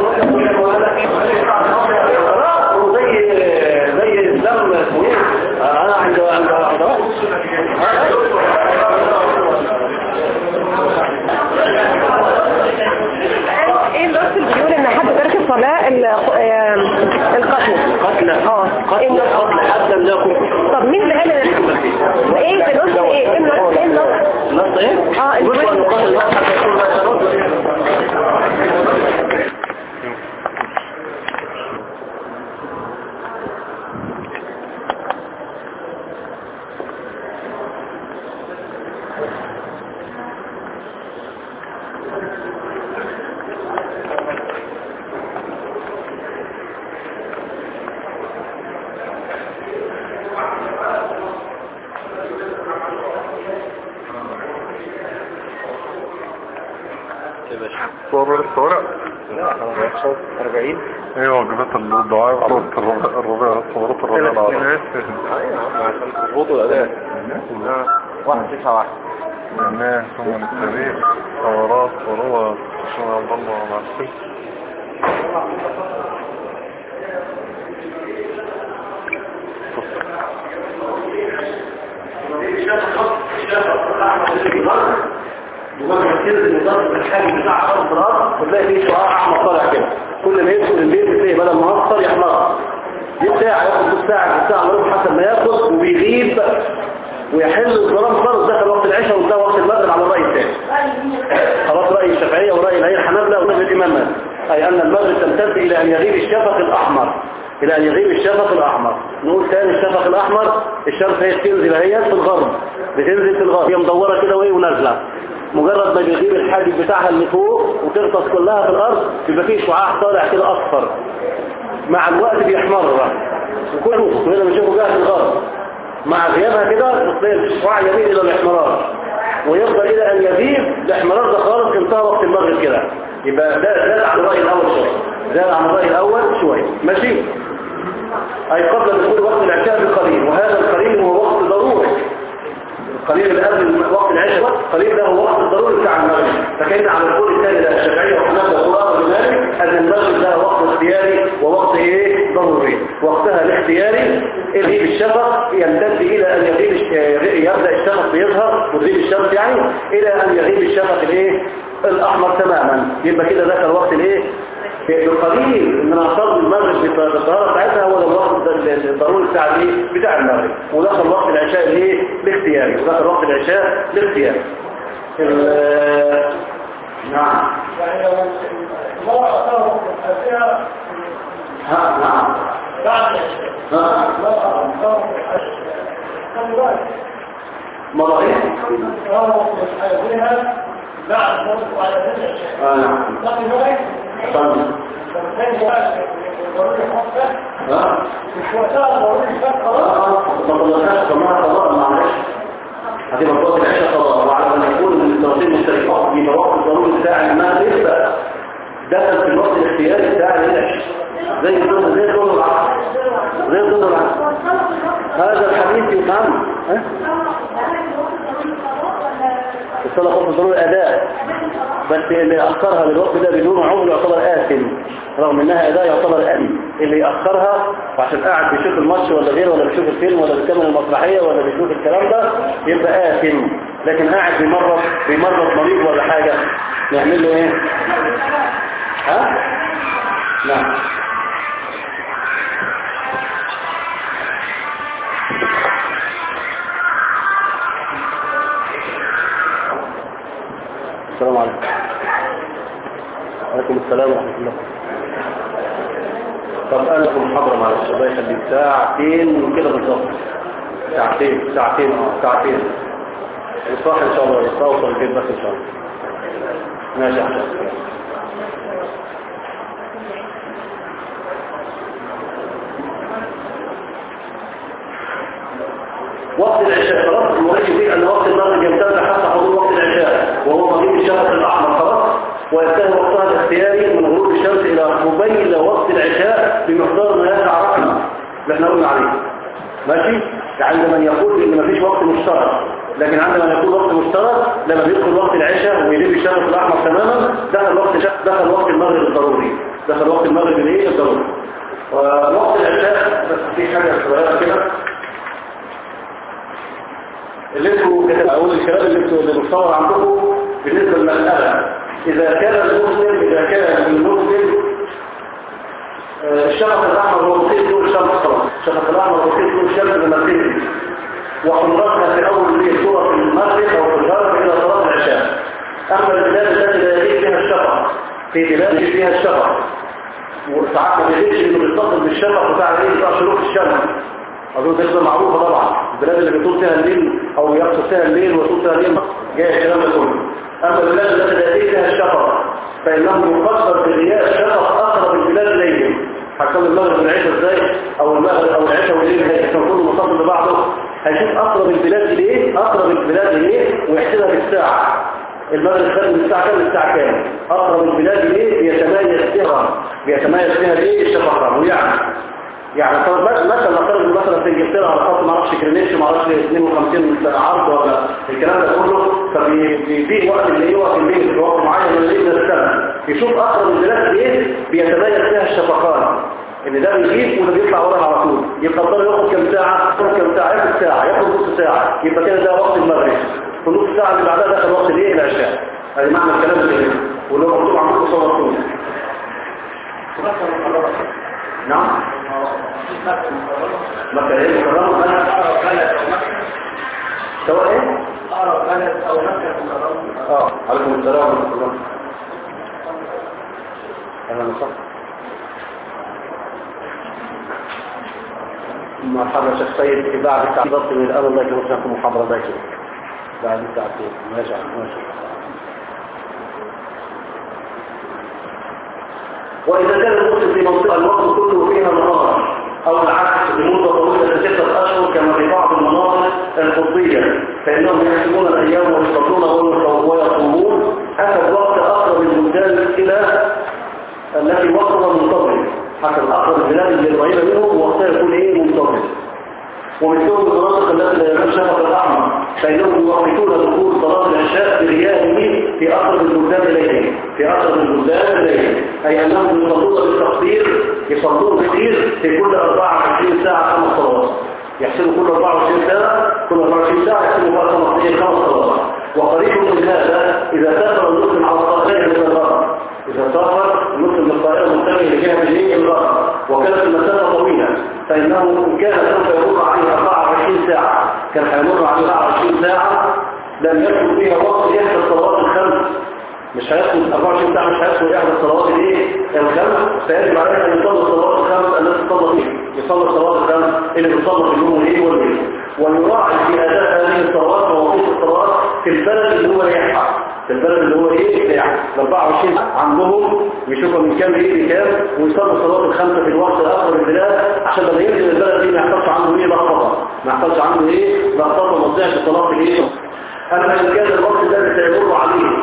A: خلاص زي زي الاسلام اسمه ايه انا عند عند
B: ايه النص اللي بيقول ان حد ترك الصلاة ال- آه، القتل
A: قتل
B: اه
A: قتل قتل حتى لكم
B: طب مين اللي قال إن- ايه في النص ايه ايه النص ايه النص
A: نص ايه؟
B: اه
A: يقول
B: الجزء-
A: أن يقاتل النص حتى يكون ما يتنص.
D: صور الصورة
A: 40
D: ايوه واجبات الدعاء عرضت الربيع صورات الربيع العربي
A: عشان تظبطوا الاداء واحد تسعة واحد
D: الناس ثم التاريخ ثورات وروى شو عبد الله مع السلك
A: مجرد كده النظام الحاجي بتاع خط الارض وتلاقي فيه شعاع احمر طالع كده كل ما يدخل البيت تلاقي بدل ما اصفر يحمر دي ساعه ياخد نص ساعه ساعه ونص حسب ما ياخد وبيغيب ويحل الظلام خالص دخل وقت العشاء وانتهى وقت المغرب على الراي الثاني خلاص راي الشافعيه وراي الهي الحنابلة ونبي الامام مالك اي ان المغرب تمتد الى ان يغيب الشفق الاحمر الى ان يغيب الشفق الاحمر نقول تاني الشفق الاحمر الشمس هي بتنزل هي في الغرب بتنزل في الغرب هي مدوره كده وايه ونازله مجرد ما بيغيب الحاجب بتاعها اللي فوق وتغطس كلها في الارض يبقى فيه شعاع طالع كده اصفر مع الوقت بيحمر وكله كلنا بنشوفه جاء في الغرب مع غيابها كده تلاقي الشعاع يميل الى الاحمرار ويفضل الى ان يغيب الاحمرار ده خالص انتهى وقت المغرب كده يبقى ده زاد عن الراي الاول شويه زاد عن الراي الاول شويه ماشي اي قبل دخول وقت العشاء بقليل وهذا القليل هو وقت ضروري القليل اللي قبل وقت العشاء قليل ده هو وقت الضروري بتاع المغرب فكان على القول الثاني ده الشافعيه وحنابلة وقراءه بمالك ان المغرب ده وقت اختياري ووقت ايه ضروري وقتها الاختياري يغيب الشفق يمتد الى ان يغيب الش- يبدا الشفق بيظهر وتغيب الشمس يعني الى ان يغيب الشفق الايه الاحمر تماما يبقى كده دخل وقت الايه بقليل من اعصاب المغرب بالطهاره بتاعتها هو ده الوقت الضروري بتاع الايه بتاع المغرب ودخل وقت العشاء الايه الاختياري ودخل وقت العشاء الاختياري ال- نعم ها نعم ها مراحل اه نعم طيب. ها هتبقى فوق العشاء قضاء وعلى ان يكون من الطرفين مشتركات في يبقى وقت الضروري بتاع المغرب بقى دخل في الوقت الاختياري بتاع العشاء زي الظهر زي الظهر العصر زي الظهر العصر هذا الحديث يفهم ها الصلاة خط ضروري أداء بس اللي أخرها للوقت ده بدون عمر يعتبر آثم رغم إنها أداء يعتبر آثم اللي يأخرها وعشان قاعد بيشوف الماتش ولا غيره ولا بيشوف الفيلم ولا بيكمل المسرحية ولا بيشوف الكلام ده يبقى آثم لكن قاعد بيمرض بيمرض مريض ولا حاجة نعمل له إيه؟ ها؟ نعم السلام عليكم وعليكم السلام ورحمة الله طب أنا لكم محاضرة مع الشباب يخلي ساعتين كده بالظبط ساعتين ساعتين اه ساعتين الصاح إن شاء الله يستوصل البيت بس إن شاء الله ماشي يا حسن وقت العشاء خلاص المريد فيه أن وقت المغرب يمتد حتى حضور وقت العشاء وهو مغيب الشمس الأحمر خلاص وينتهي وقتها الاختياري من غروب الشمس إلى قبيل وقت العشاء بمقدار ما يسع رقمه اللي احنا قلنا عليه ماشي عند من يقول إن مفيش وقت مشترك لكن عندما يكون وقت مشترك لما بيدخل وقت العشاء ويلف الشمس الأحمر تماما دخل وقت دخل وقت المغرب الضروري دخل وقت المغرب الايه الضروري ووقت العشاء بس في حاجة صغيرة كده اللي انتوا كده اقول الكلام اللي انتوا اللي متصور عندكم بالنسبه للمساله اذا كان المسلم اذا كان المسلم آه، الشفق الاحمر هو مخيط نور الشمس خلاص الشفق الاحمر هو مخيط نور الشمس لما تنزل وحمرتها في اول الليل صوره في المغرب او في الغرب الى صلاه العشاء اما البلاد التي لا يجيب فيها الشفق في بلاد يجيب فيها الشفق وساعات ما بيجيش انه بيتصل بالشفق بتاع الايه بتاع شروق الشمس أظن ده معروفة طبعا البلاد اللي بيطول فيها الليل أو يقصد فيها الليل ويطول فيها الليل جاي الكلام ده كله أما البلاد التي لا يأتي فيها الشفق فإنه يقدر بغياء الشفق أقرب البلاد إليه هتكون المغرب والعشاء ازاي أو المغرب أو العشاء والليل هيكون كله مصاب ببعضه هيشوف أقرب البلاد إليه أقرب البلاد إليه ويحسبها بالساعة المغرب خد من الساعة كام للساعة كام أقرب البلاد إليه بيتميز فيها بيتميز فيها ليه الشفق ويعني يعني طب مثلا نفترض مثلا في انجلترا على خط ما اعرفش جرينتش ما اعرفش 52 عرض ولا الكلام ده كله فبيجي وقت اللي هو وقت الليل في وقت معين من الليل للسنه يشوف اقرب البلاد ايه بيتميز فيها الشفقان ان ده بيجيب وده بيطلع وراها على طول يبقى الضرر ياخد كام ساعه ياخد كام ساعه ياخد ساعه ياخد نص ساعه يبقى كده ده وقت المغرب في نص ساعه اللي بعدها دخل وقت الايه العشاء ادي معنى الكلام ده واللي هو مكتوب عندكم صورتوه نعم مكة ايه مكرمة بلد
C: أقرب بلد أو مكة
A: سواء ايه
C: أقرب بلد أو مكة مكرمة
A: اه عليكم السلام ورحمة الله اهلا وسهلا مرحبا شيخ سيد في بعد ساعة بالضبط من الآن الله يكرمك لكم محاضرة باكرة بعد ساعتين ماشي ماشي وإذا كان المسلم في منطقة الوقت كله فيها نهار أو العكس لمدة طويلة ستة أشهر كما في بعض المناطق القطبية فإنهم يحسبون الأيام ويصلون ويصومون حسب وقت أقرب البلدان إلى التي وقتها منتظم حسب أقرب البلاد اللي قريبة منهم وقتها يكون إيه منتظم ومثلهم المناطق التي لا يكون شفق الأحمر فإنهم يوقفون دخول صلاة العشاء برياده في أقرب البلدان إليه في أقرب البلدان إليه أي أنهم يصلون بالتقدير يصلون كثير في كل 24 ساعة خمس صلوات يحسبوا كل 24 ساعة كل 24 ساعة يحسبوا بقى خمس خمس صلوات وقريب من هذا إذا سافر المسلم على الطائرة إلى الغرب إذا سافر المسلم من الطائرة متجه لجهة اليمين الغرب وكانت المسافة طويلة فإنه إن كان سوف يمر عليه 24 ساعة كان هيمر عليه 24 ساعة لم يدخل فيها وقت إحدى الصلوات الخمس مش هيدخل 24 ساعة مش هيدخل إحدى الصلوات الإيه؟ الخمس فيجب عليه أن يصلي الصلوات الخمس التي تصلى فيها يصلي الصلوات الخمس اللي بتصلى في اليوم والإيه والليل ويراعي في أداء هذه الصلوات ووقيت الصلوات في البلد اللي هو يحفظ في البلد اللي هو ايه يعني 24 عندهم ويشوفوا من كام ايه لكام ويصلوا الصلاه الخمسه في الوقت الاخر البلاد عشان لما ينزل البلد دي ما يحصلش عنده ايه لخبطه ما يحصلش عنده ايه لخبطه ما تضيعش الصلاه في ايه اما ان كان الوقت ده اللي سيمر عليه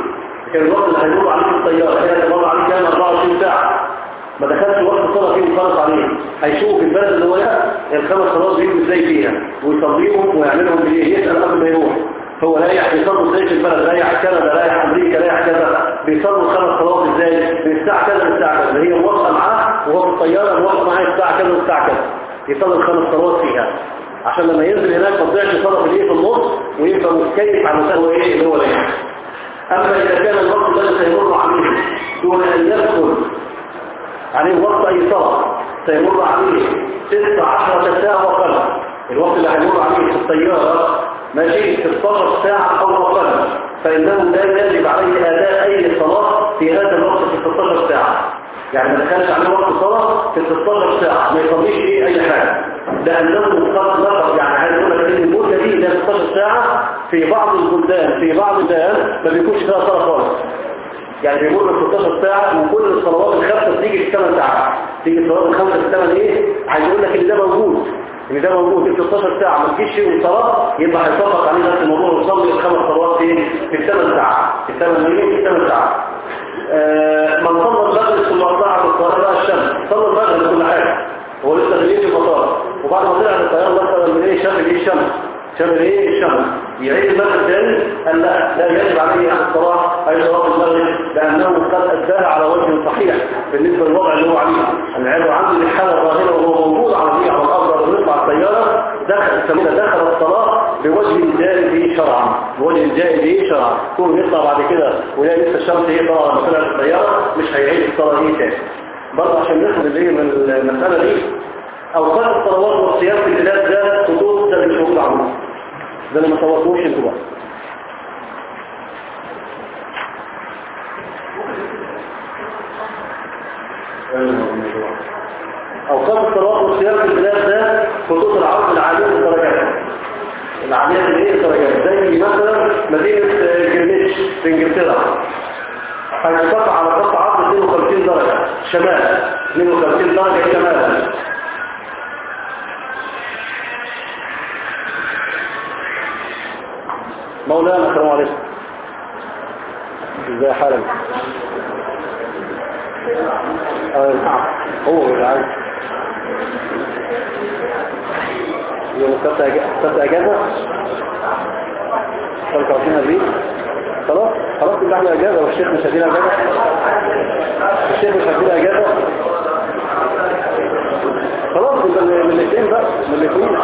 A: كان الوقت اللي هيمر عليك الطيارة هي اللي مر عليك كام 24 ساعة ما دخلش وقت صلاة فيه خالص عليه هيشوف البلد اللي هو لها الخمس صلوات بيجوا ازاي فيها ويصليهم ويعملهم بايه يسأل قبل ما يروح هو رايح بيصلوا ازاي في البلد رايح كندا رايح امريكا رايح كذا بيصلوا الخمس صلوات ازاي من الساعة كذا للساعة كذا هي موافقة معاه وهو في الطيارة موافقة معاه الساعة كذا للساعة كذا يصلي الخمس صلوات فيها عشان لما ينزل هناك ما تضيعش صلاة في الايه في النص ويبقى متكيف على مسألة ايه اللي هو رايح أما إذا كان الوقت الذي سيمر عليه دون أن يدخل عليه وقت أي صلاة سيمر عليه ست عشرة ساعة وقل الوقت اللي هيمر عليه في الطيارة ماشي 16 ساعة أو أقل فإنه لا يجب عليه أداء أي صلاة في هذا الوقت في 16 ساعة يعني ما دخلش عليه وقت صلاة في 16 ساعة ما يصليش فيه أي حاجة لأنه قد نقض يعني عايز أقول لك إن المدة دي اللي هي 16 ساعة في بعض البلدان في بعض البلدان ما بيكونش فيها صلاة خالص يعني بيمر 16 ساعة وكل الصلوات الخمسة بتيجي في 8 ساعات تيجي الصلوات الخمسة في 8 ايه عايز يقول لك ان ده موجود ان ده موجود في 16 ساعة ما تجيش فيهم صلاة يبقى هيطبق عليه نفس الموضوع ويصلي الخمس صلوات ايه في 8 ساعات في 8 ايه في 8 ساعات آه من صلى المغرب ثم طلع بالطيارة بقى الشمس صلى المغرب كل حاجة هو لسه في في المطار وبعد ما طلع الطيارة مثلا من ايه شاف ايه الشمس شاف ايه الشمس يعيد المغرب تاني قال لا لا يجب عليه أن الصلاة أي صلاة المغرب لأنه قد أداها على وجه صحيح بالنسبة للوضع اللي هو عليه العيب عنده الحالة الظاهرة وهو موجود على دي على الأرض ويطلع الطيارة دخل سمينا دخل الصلاة بوجه جائز شرعا بوجه جائز شرعا كون يطلع بعد كده ويلاقي لسه الشمس هي طالعة لما طلعت الطيارة مش هيعيد الصلاة دي تاني برضه عشان ناخد اللي هي من المسألة دي أوقات الصلوات والصيام في البلاد ده خطوط ده مش موجود عندنا ده اللي ما صوتوش انتوا بقى أوقات الصلاة والصيام في البلاد ده خطوط العرض العالية والدرجات العالية اللي ايه الدرجات زي مثلا مدينة جرينتش في انجلترا هيتقطع على قطع عرض 52 درجة شمال 52 درجة شمال مولانا السلام عليكم ازاي حالك اه نعم هو بالعكس يوم كنت كنت اجازه خلق عشرين ابريل خلاص خلاص يبقى احنا اجازه والشيخ مش هدينا اجازه الشيخ مش هدينا اجازه خلاص يبقى من الاثنين بقى من الاثنين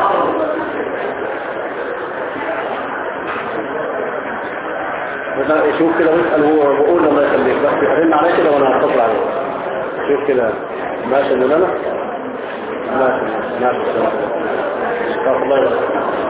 A: شوف كده واسأل هو بقول الله يخليك بس يحرمنا عليه كده وانا هتصل عليه شوف كده ماشي اللي انا ماشي ماشي استغفر الله يبارك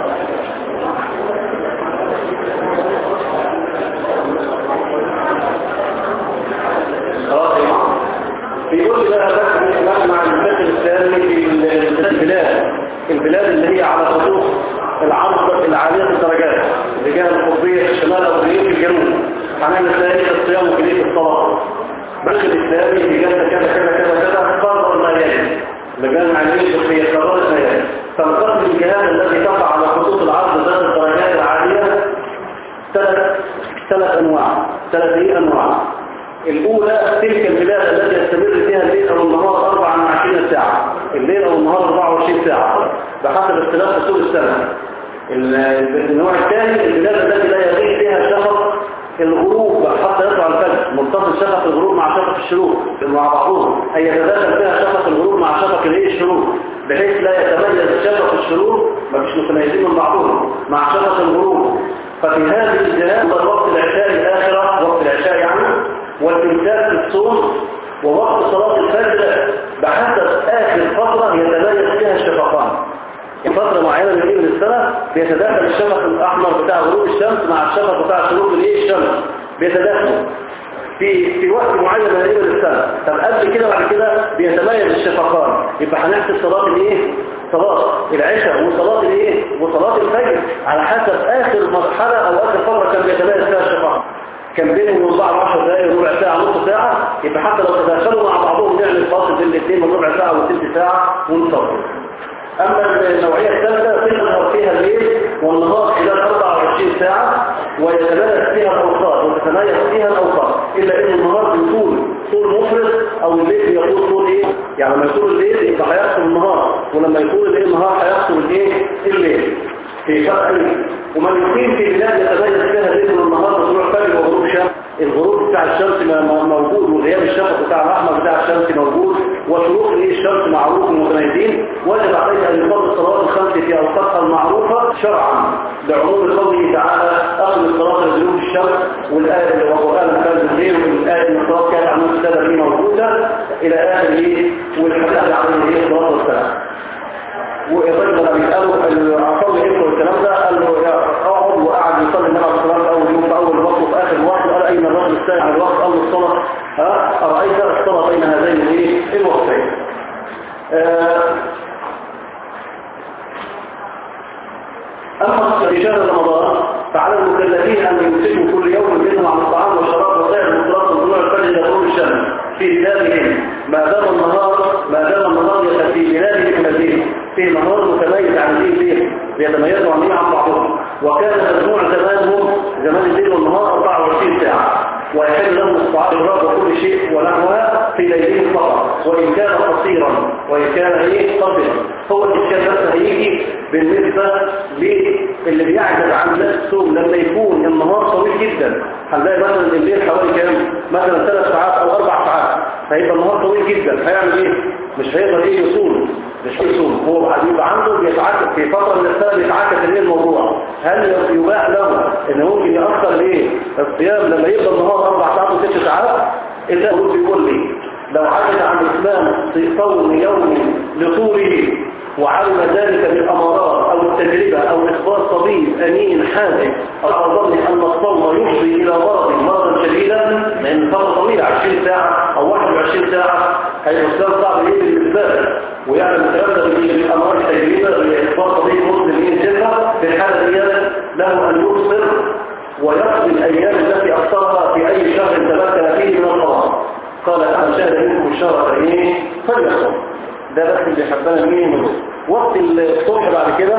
A: خلاص بيقول بقى بس نسمع الفقه الاسلامي في البلاد البلاد اللي هي على خطوط العرض العالية الدرجات رجال القطبية في الشمال أو في الجنوب هنعمل ثاني الصيام وكلية الصلاة بس الإسلامي في جنة كذا كذا كذا كذا قرر ما يلي لجان علمية الفقهية قررت ما يلي فالقسم الجهاد الذي تقع على خطوط العرض ذات الدرجات العالية ثلاث ثلاث أنواع ثلاث أنواع الأولى تلك البلاد التي يستمر فيها الليل أو النهار 24 ساعة الليل أو النهار 24 ساعة بحسب اختلاف فصول السنة النوع الثاني البلاد التي لا يغيب فيها شفق الغروب حتى يطلع الفجر متصل شفق الغروب مع شفق الشروق مع بعضهم أي يتداخل فيها شفق الغروب مع شفق الايه الشروق بحيث لا يتميز شفق الشروق ما فيش متميزين من بعضهم مع شفق الغروب ففي هذه الجهات وقت العشاء الآخرة وقت العشاء يعني والإمساك في الصوم ووقت صلاة الفجر بحسب آخر فترة يتميز فيها الشفقان فترة معينة من من السنة بيتداخل الشفق الأحمر بتاع غروب الشمس مع الشفق بتاع شروق الايه الشمس بيتداخلوا في في وقت معين من من السنة طب قبل كده بعد كده بيتميز الشفقان يبقى هنحسب صلاة الايه صلاة العشاء وصلاة الايه وصلاة الفجر على حسب آخر مرحلة أو آخر فترة كان بيتميز فيها الشفقان كان بينهم وبين بعض 10 دقائق ربع ساعة نص ساعة يبقى حتى لو تداخلوا مع بعضهم نعمل فاصل بين الاثنين من ربع ساعة وثلث ساعة ونصلي أما النوعية الثالثة تظهر فيها الليل والنهار خلال 24 24 ساعة ويتميز فيها الأوقات وتتميز فيها الأوقات إلا إن النهار بيطول طول مفرط أو الليل بيطول طول إيه؟ يعني لما يطول الليل يبقى هيحصل النهار ولما يطول الليل النهار هيحصل الإيه؟ الليل في فرق ومن يقيم في بلاد يتميز فيها الليل والنهار بطلوع فجر وغروب شمس الغروب بتاع الشمس م- م- موجود وغياب الشفق بتاع الأحمر بتاع الشمس موجود وشروق الايه الشمس معروف ومتميزين وجب عليه أن يصلي الصلاة الخمس في أوقاتها المعروفة شرعا لعموم قوله تعالى أخذ الصلاة لدلوك الشمس والآية اللي وقال كان بالليل والآية من الصلاة كانت عن السنة دي موجودة إلى آخره والحديث عليه الصلاة والسلام والرجل لما بيسأله العصام امتى والكلام ده قال له يا اقعد وقعد يصلي النبي عليه الصلاه والسلام اول يوم في اول وقت وفي اخر وقت قال اين الرجل الثاني على الوقت قال له الصلاه ها ارايت الصلاه بين هذين الايه الوقتين آه، أما في شهر رمضان فعلى المكلفين أن يمسكوا كل يوم منهم عن الطعام والشراب وسائر المطلق وطلوع الفجر إلى غروب الشمس في بلادهم ما دام النهار ما دام النهار يتم في بلادهم الذين في نهار متميز عن الليل فيه بيتميزوا عن عن بعضهم وكان مجموع زمانهم زمان الليل والنهار 24 ساعة ويحل لهم الطعام والشراب وكل شيء ونحوها في ليلهم فقط وإن كان قصيرا وإن كان ايه قصيرا هو الإشكال بس هيجي بالنسبة للي بيعجز عن نفسه لما يكون النهار طويل جدا هنلاقي مثلا الليل حوالي كام مثلا ثلاث ساعات أو أربع ساعات هيبقى النهار طويل جدا هيعمل ايه مش هيقدر ايه يصوم مش هيصوم هو هيبقى عنده بيتعاكس في فترة من السنة بيتعاكس الايه الموضوع هل يباح له ان ممكن يأخر ايه الصيام لما يبقى النهار أربع ساعات وست ساعات إلا هو بيقول لي لو عجز عن الإسلام في صوم يوم لطوله وعلم ذلك بالأمارات أو التجربة أو إخبار طبيب أمين حازم أو ظن أن الصوم يفضي إلى مرض مرضا شديدا لأن فترة طويلة 20 ساعة أو 21 ساعة هيبقى الإسلام صعب إيه بالنسبة له ويعلم الكلام ده بالأمراض التجربة بإخبار طبيب مسلم ينزلها في الحالة دي له أن يبصر ويقضي الأيام التي أفطرها في أي شهر تمكن فيه من الصلاة قال أنا شهد منكم الشهر فإيه فليصوم ده بس اللي حبنا مين منه وقت الصبح بعد كده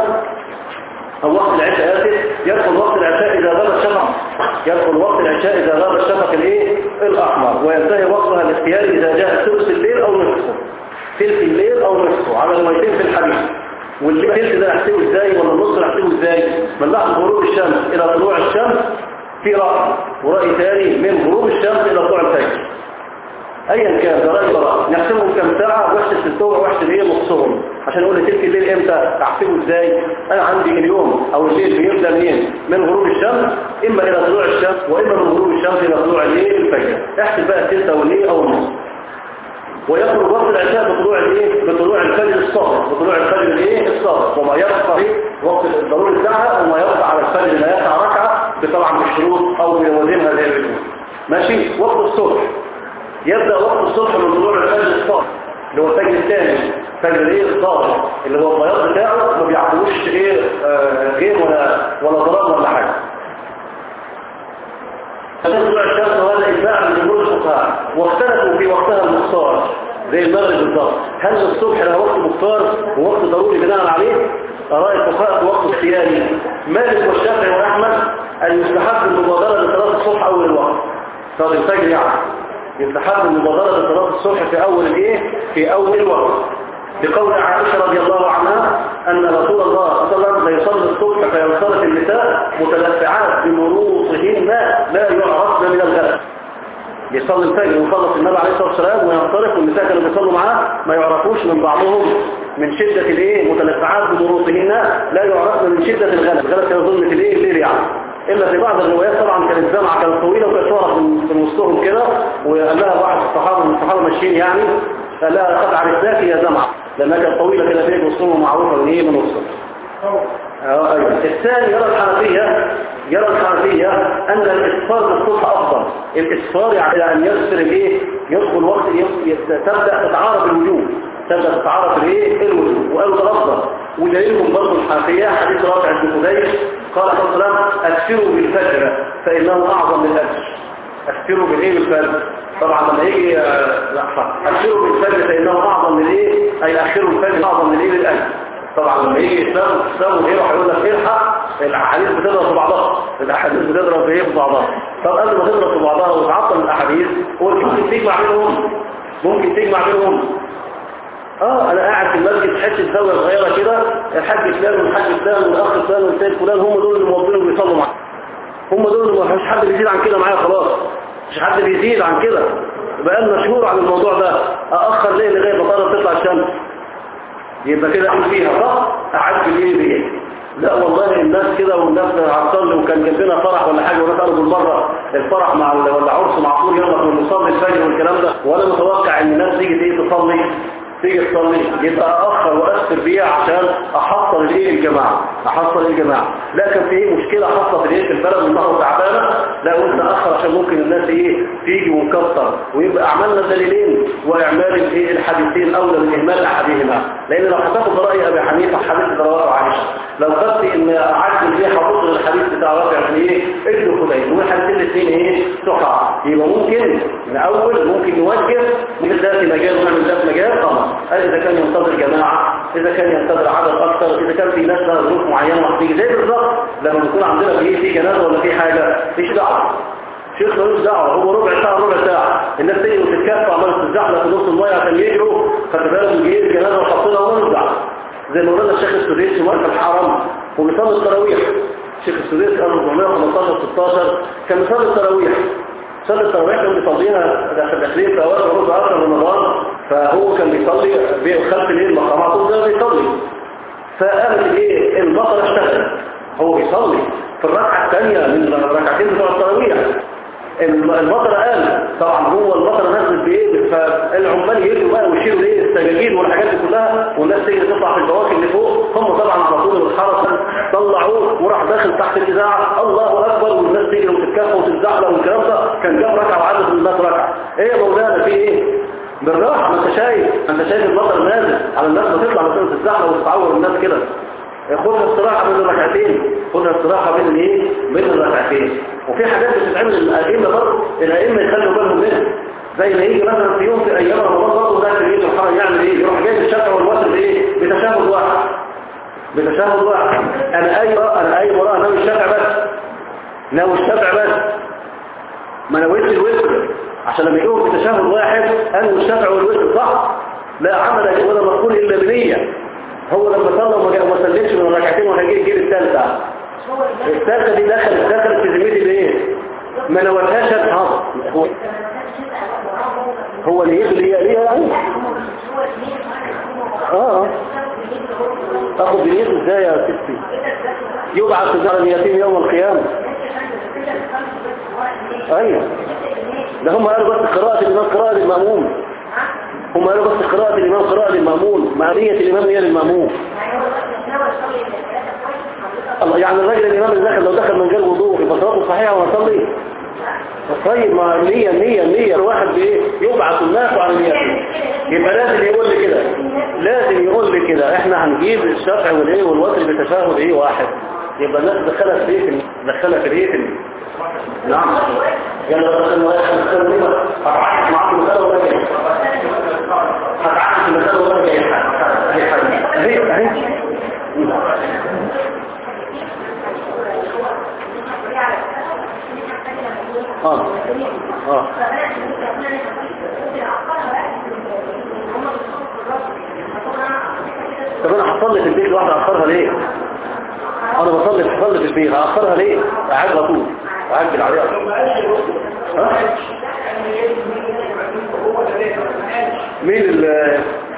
A: أو وقت العشاء آسف يدخل وقت العشاء إذا غاب الشفق يدخل وقت العشاء إذا غاب الشفق الإيه الأحمر وينتهي وقتها الاختياري إذا جاء ثلث الليل أو نصفه ثلث الليل أو نصفه على روايتين في الحديث واللي ثلث ده نحسبه ازاي ولا النص نحسبه ازاي من لحظة غروب الشمس إلى طلوع الشمس في رأي ورأي ثاني من غروب الشمس إلى طلوع الفجر ايا كان ده رأي براء نحسبهم كم ساعة واحسب ستوع واحسب ايه نصهم عشان اقول تلك الليل امتى احسبه ازاي انا عندي اليوم او الليل بيبدأ منين من غروب الشمس اما الى طلوع الشمس واما من غروب الشمس الى طلوع الليل الفجر احسب بقى التلت او الليل او النص ويخرج وقت العشاء بطلوع الايه بطلوع الفجر الصادق بطلوع الفجر الايه الصادق وما يبقى في وقت الضروري بتاعها وما يبقى على الفجر لا يقع ركعه بطبعا بالشروط او بوزنها زي ما بيقول ماشي وقت الصبح يبدأ وقت الصبح من طلوع الفجر الصادق اللي هو الفجر الثاني فجر ايه الصادق اللي هو البياض بتاعه ما بيعقلوش ايه آه، غير ولا ولا ضرر ولا حاجه تطلع الشمس وهذا إجماع من جمهور الفقهاء واختلفوا في وقتها المختار زي المغرب بالضبط هل الصبح له وقت مختار ووقت ضروري بناء عليه أراء الفقهاء في وقت اختياري مالك والشافعي وأحمد أن يستحب المبادرة لصلاة الصبح أول الوقت صلاة الفجر يعني يستحب المبادرة لصلاة الصبح في أول الإيه؟ في أول الوقت بقول عائشة رضي الله عنها أن رسول الله صلى الله عليه وسلم يصلي الصبح فينصرف النساء متلفعات بمروطهن لا يعرفن من الغلب يصلي الفجر ويخلص النبي عليه الصلاة والسلام وينصرف والنساء كانوا بيصلوا معاه ما يعرفوش من بعضهم من شدة الايه متلفعات بمروطهن لا يعرفن من شدة الغلب الغلب كان ظلمة الايه الليل يعني إلا في بعض الروايات طبعا كانت جامعة كانت طويلة وكانت ورق من وسطهم كده وقال لها بعض الصحابة من الصحابة ماشيين يعني قال لها قد عرفتاك يا جامعة لأنها كانت طويلة كده فيك وسطهم معروفة من إيه من وسطهم آه، أيوة. الثاني يرى الحنفية يرى الحنفية أن الإسفار بالصبح أفضل الإسفار يعني أن يسفر الإيه يدخل وقت يس- يس- تبدأ تتعارض الوجوه تبدأ تتعارض الإيه الوجوه وقالوا ده أفضل ودليلهم برضه الحنفية حديث رافع بن خديج قال صلى الله عليه وسلم أكثروا بالفجر فإنه أعظم من الأجر أكثروا بالإيه بالفجر طبعا لما يجي آه، لا صح. أكثروا بالفجر فإنه أعظم من الإيه أي أخروا الفجر أعظم من الإيه بالأجر طبعا لما يجي يسلم تسلم غيره هيقول لك الحق الاحاديث بتضرب في بعضها الاحاديث بتضرب في ايه في بعضها طب قبل ما تضرب في بعضها وتعطل الاحاديث هو ممكن تجمع بينهم ممكن تجمع بينهم اه انا قاعد في المسجد حته زاويه صغيره كده الحاج فلان والحاج فلان والاخ فلان والسيد فلان هم دول اللي موظفين وبيصلوا معايا هم دول اللي ما فيش حد بيزيد عن كده معايا خلاص مش حد بيزيد عن كده بقى لنا شهور عن الموضوع ده اخر ليه لغايه ما طالب تطلع الشمس يبقى كده اقول فيها صح اعجل ايه بايه لا والله الناس كده والناس هتصلي وكان جنبنا فرح ولا حاجه وناس قالوا بالمره الفرح مع ال- ولا عرس معقول يلا كنا نصلي الفجر والكلام ده وانا متوقع ان الناس تيجي تيجي تصلي تيجي تصلي يبقى اخر واكثر بيها عشان احصل الايه الجماعه احصل الجماعه لكن في ايه مشكله حصلت في الايه في البلد والنهر تعبانه لا قلت اخر عشان ممكن الناس ايه تيجي ونكسر ويبقى عملنا دليلين واعمال الايه الحديثين اولى من اهمال احدهما لان لو هتاخد راي ابي حنيفه في حديث رواه عائشه لو خدت ان عدل بيه هبص الحديث بتاع رافع في ايه ابن خديج والحديثين الاثنين ايه صحة يبقى ممكن من اول ممكن نوجه من ده في مجال ونعمل ده في مجال طبعا اذا كان ينتظر جماعه اذا كان ينتظر عدد اكثر اذا كان في ناس لها ظروف معينه وهتيجي زي بالظبط لما بيكون عندنا في في جنازه ولا في حاجه مفيش دعوه شيخ ملوش دعوه هو ربع ساعه ربع ساعه الناس تيجي وتتكفى عماله تتزحلق في نص الميه عشان يجروا خدت بالك من جهه الجنازه وحاطينها ومالوش دعوه زي ما قلنا الشيخ السديس في مركز الحرم وبيصلي التراويح الشيخ السديس كان 415 16 كان بيصلي التراويح صلى التراويح كان بيصليها داخل داخلين في اوقات عروض اخر رمضان فهو كان بيصلي خلف الايه المقامات وده بيصلي فقامت الايه البقره اشتغلت هو بيصلي في الركعه الثانيه من الركعتين بتوع التراويح المطر قال طبعا هو المطر نزل بايه فالعمال يجوا بقى ويشيلوا ايه السجاجيد والحاجات دي كلها والناس تيجي تطلع في البواكي اللي فوق هم طبعا على طول الحرس طلعوه وراح داخل تحت الاذاعه الله اكبر والناس تيجي وتتكفى وتتزحلق والكلام ده كان جاب ركعه وعدد الناس ركعه ايه يا مولانا في ايه بالراحه ما انت شايف انت شايف المطر نازل على الناس بتطلع مثلا تتزحلق وتتعور الناس كده خدها استراحة بين الركعتين خدها استراحة بين الايه بين الركعتين وفي حاجات بتتعمل الأئمة برضه الأئمة يخلوا بالهم منها زي ما يجي مثلا في يوم في أيام رمضان برضه ده في يجي الحرم يعمل ايه يروح جايب الشفع والوتر بايه بتشهد واحد بتشهد واحد انا اي انا اي مراه ناوي الشفع بس ناوي الشفع بس ما نويتش الوتر عشان لما يقوم بتشهد واحد انوي الشفع والوتر صح لا عمل ولا مقول الا بنيه هو لما صلى وما جاء- وما سلمش من الركعتين وهيجي يجيب الثالثه الثالثه دي دخلت دخلت في ذمتي بايه ما نوتهاش اصحاب هو هو نيته اللي هي ليها يعني اه تاخد نيته ازاي يا ستي يبعث زار اليتيم يوم القيامه ايوه ده هم قالوا بس قراءة الإمام قراءة المأمون هم قالوا بس قراءة الإمام قراءة المأمون مع نية الإمام هي للمأمون الله يعني الراجل الإمام اللي دخل لو دخل من غير وضوء يبقى صلاته صحيحة ويصلي طيب ما النية النية النية الواحد بإيه يبعث الناس على نيته يبقى لازم يقول لي كده لازم يقول لي كده احنا هنجيب الشفع والايه والوتر بتشهد ايه واحد يبقى الناس دخلت في ايه في دخلت في ايه في نعم يلا دخلنا واحد دخلنا ليه هتعرف معاك المثال ولا ايه هتعرف المثال ولا ايه اهي اهي اهي اه اه طب انا هصلي في البيت لوحدي اخرها ليه انا بصلي بصلي في البيت هاخرها ليه قاعد على طول اعجل عليها ها مين ال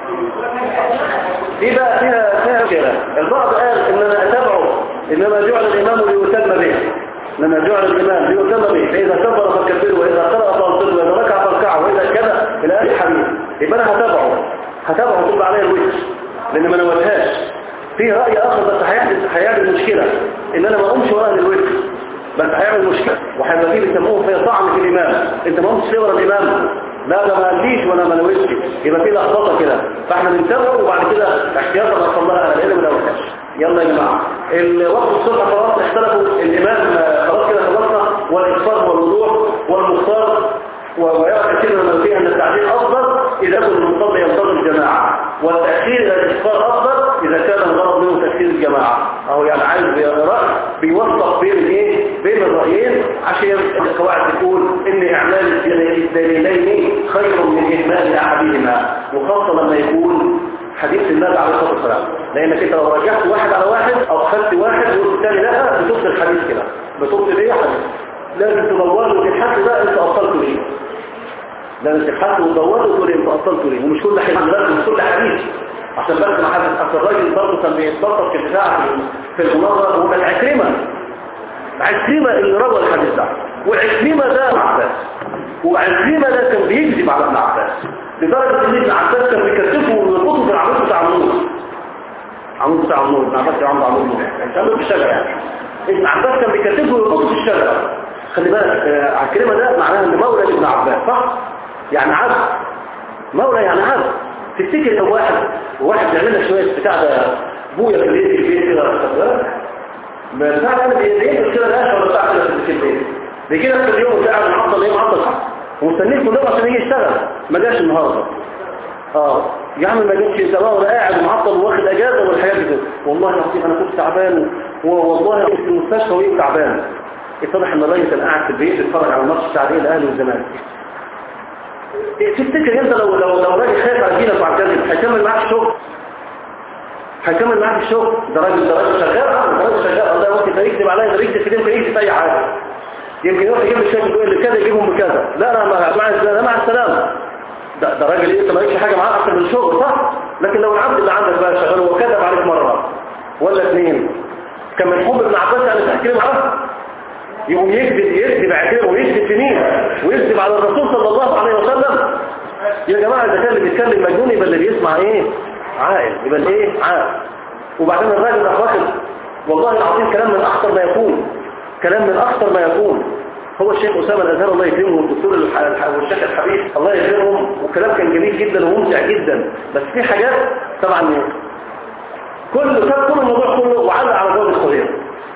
A: دي بقى فيها فيها كده البعض قال ان انا اتبعه انما جعل الامام ليتم به انما جعل الامام ليتم به فاذا كبر فكبره واذا قرأ فانصته واذا ركع فاركعه واذا كذا الى اخر الحديث يبقى انا هتبعه هتبعه تبقى عليه الوجه لان ما نوتهاش في رأي اخر بس هيعمل هيعمل مشكلة ان انا ما اقومش ورا الوجه بس هيعمل مشكلة وهيبقى فيه بيسموه في طعن في الامام انت ما قمتش تورا الامام لا ده ما قاليش وانا ما نويتش يبقى في لخبطه كده فاحنا بنتابعه وبعد كده احتياطا نصلها على العلم ما نوتهاش يلا يا جماعه الوقت الصبح خلاص اختلفوا الامام آه، خلاص كده خلصنا والاكثار والوضوح والمختار ويرى كثير من المنفيه ان التعديل افضل اذا كنت المصلي ينتظر الجماعه والتأخير إلى الإفطار أفضل إذا كان الغرض منه تأخير الجماعة أو يعني عايز رأي بيوفق بين إيه بين الرأيين عشان القواعد تقول إن إعمال الدليلين خير من إهمال أحدهما وخاصة لما يكون حديث النبي عليه الصلاة والسلام لأنك أنت لو رجعت واحد على واحد أو خدت واحد والثاني لا بتبطل الحديث كده بتبطل إيه حديث لازم تدور في الحد ده أنت أصلت ليه لازم تبحث وتدور وتقول انت اصلت ليه ومش كل حديث لازم مش كل حديث عشان بس ما حدث اصل الراجل برضه كان بيتبطل في البتاع في المناظره وكان عكرمه عكرمه اللي روى الحديث ده وعكرمه ده ابن عباس وعكرمه ده كان بيكذب على ابن عباس لدرجه ان ابن عباس كان بيكذبه ويربطه بالعمود بتاع النور عمود بتاع النور ابن عباس كان عنده عمود نور كان في الشجره يعني ابن عباس كان بيكذبه ويربطه في الشجره خلي بالك عكرمه ده معناها ان مولى ابن عباس صح يعني عبد مولى يعني عبد تفتكر لو واحد واحد بيعمل لك شويه بتاع ده بويا في البيت في البيت كده ما بتاع ده بيعمل كده ده ولا بتاع كده في البيت دي كده في اليوم بتاع معطل ايه معطل ومستنيه كلهم عشان يجي يشتغل ما جاش النهارده اه يا عم ما جاتش سواء ولا قاعد ومعطل واخد اجازه والحاجات دي والله العظيم انا كنت تعبان والله كنت في المستشفى وايه تعبان اتضح ان الراجل كان قاعد في البيت بيتفرج على ماتش بتاع الاهلي والزمالك تفتكر انت لو لو لو راجل خايف على دينك وعلى كذب هيكمل معاك الشغل هيكمل معاك الشغل ده راجل ده راجل شغال ده راجل شغال الله يوفقك ده يكذب عليا ده يكذب في يمكن يكذب في اي حاجه يمكن يروح يجيب لي شيء يقول لي كذا يجيبهم بكذا لا لا مع مع ده مع السلامه ده ده راجل ايه انت مالكش حاجه معاه اكتر من الشغل صح لكن لو العبد اللي عندك بقى شغال هو كذب عليك مره ولا اثنين كان من حب ابن عباس يعني تحكي معاه يقوم يكذب يكذب عكرمه ويكذب في مين ويكذب على الرسول صلى الله عليه وسلم يا جماعة إذا كان اللي بيتكلم مجنون يبقى اللي بيسمع ايه عاقل يبقى الايه عاقل وبعدين الراجل راح واخد والله العظيم كلام من اخطر ما يكون كلام من اخطر ما يكون هو الشيخ أسامة الأزهر الله يكرمه والدكتور الح- والشيخ الحبيب الله يكرمهم والكلام كان جميل جدا وممتع جدا بس في حاجات طبعا كل كان كل الموضوع كله وعلق على جواب الصغير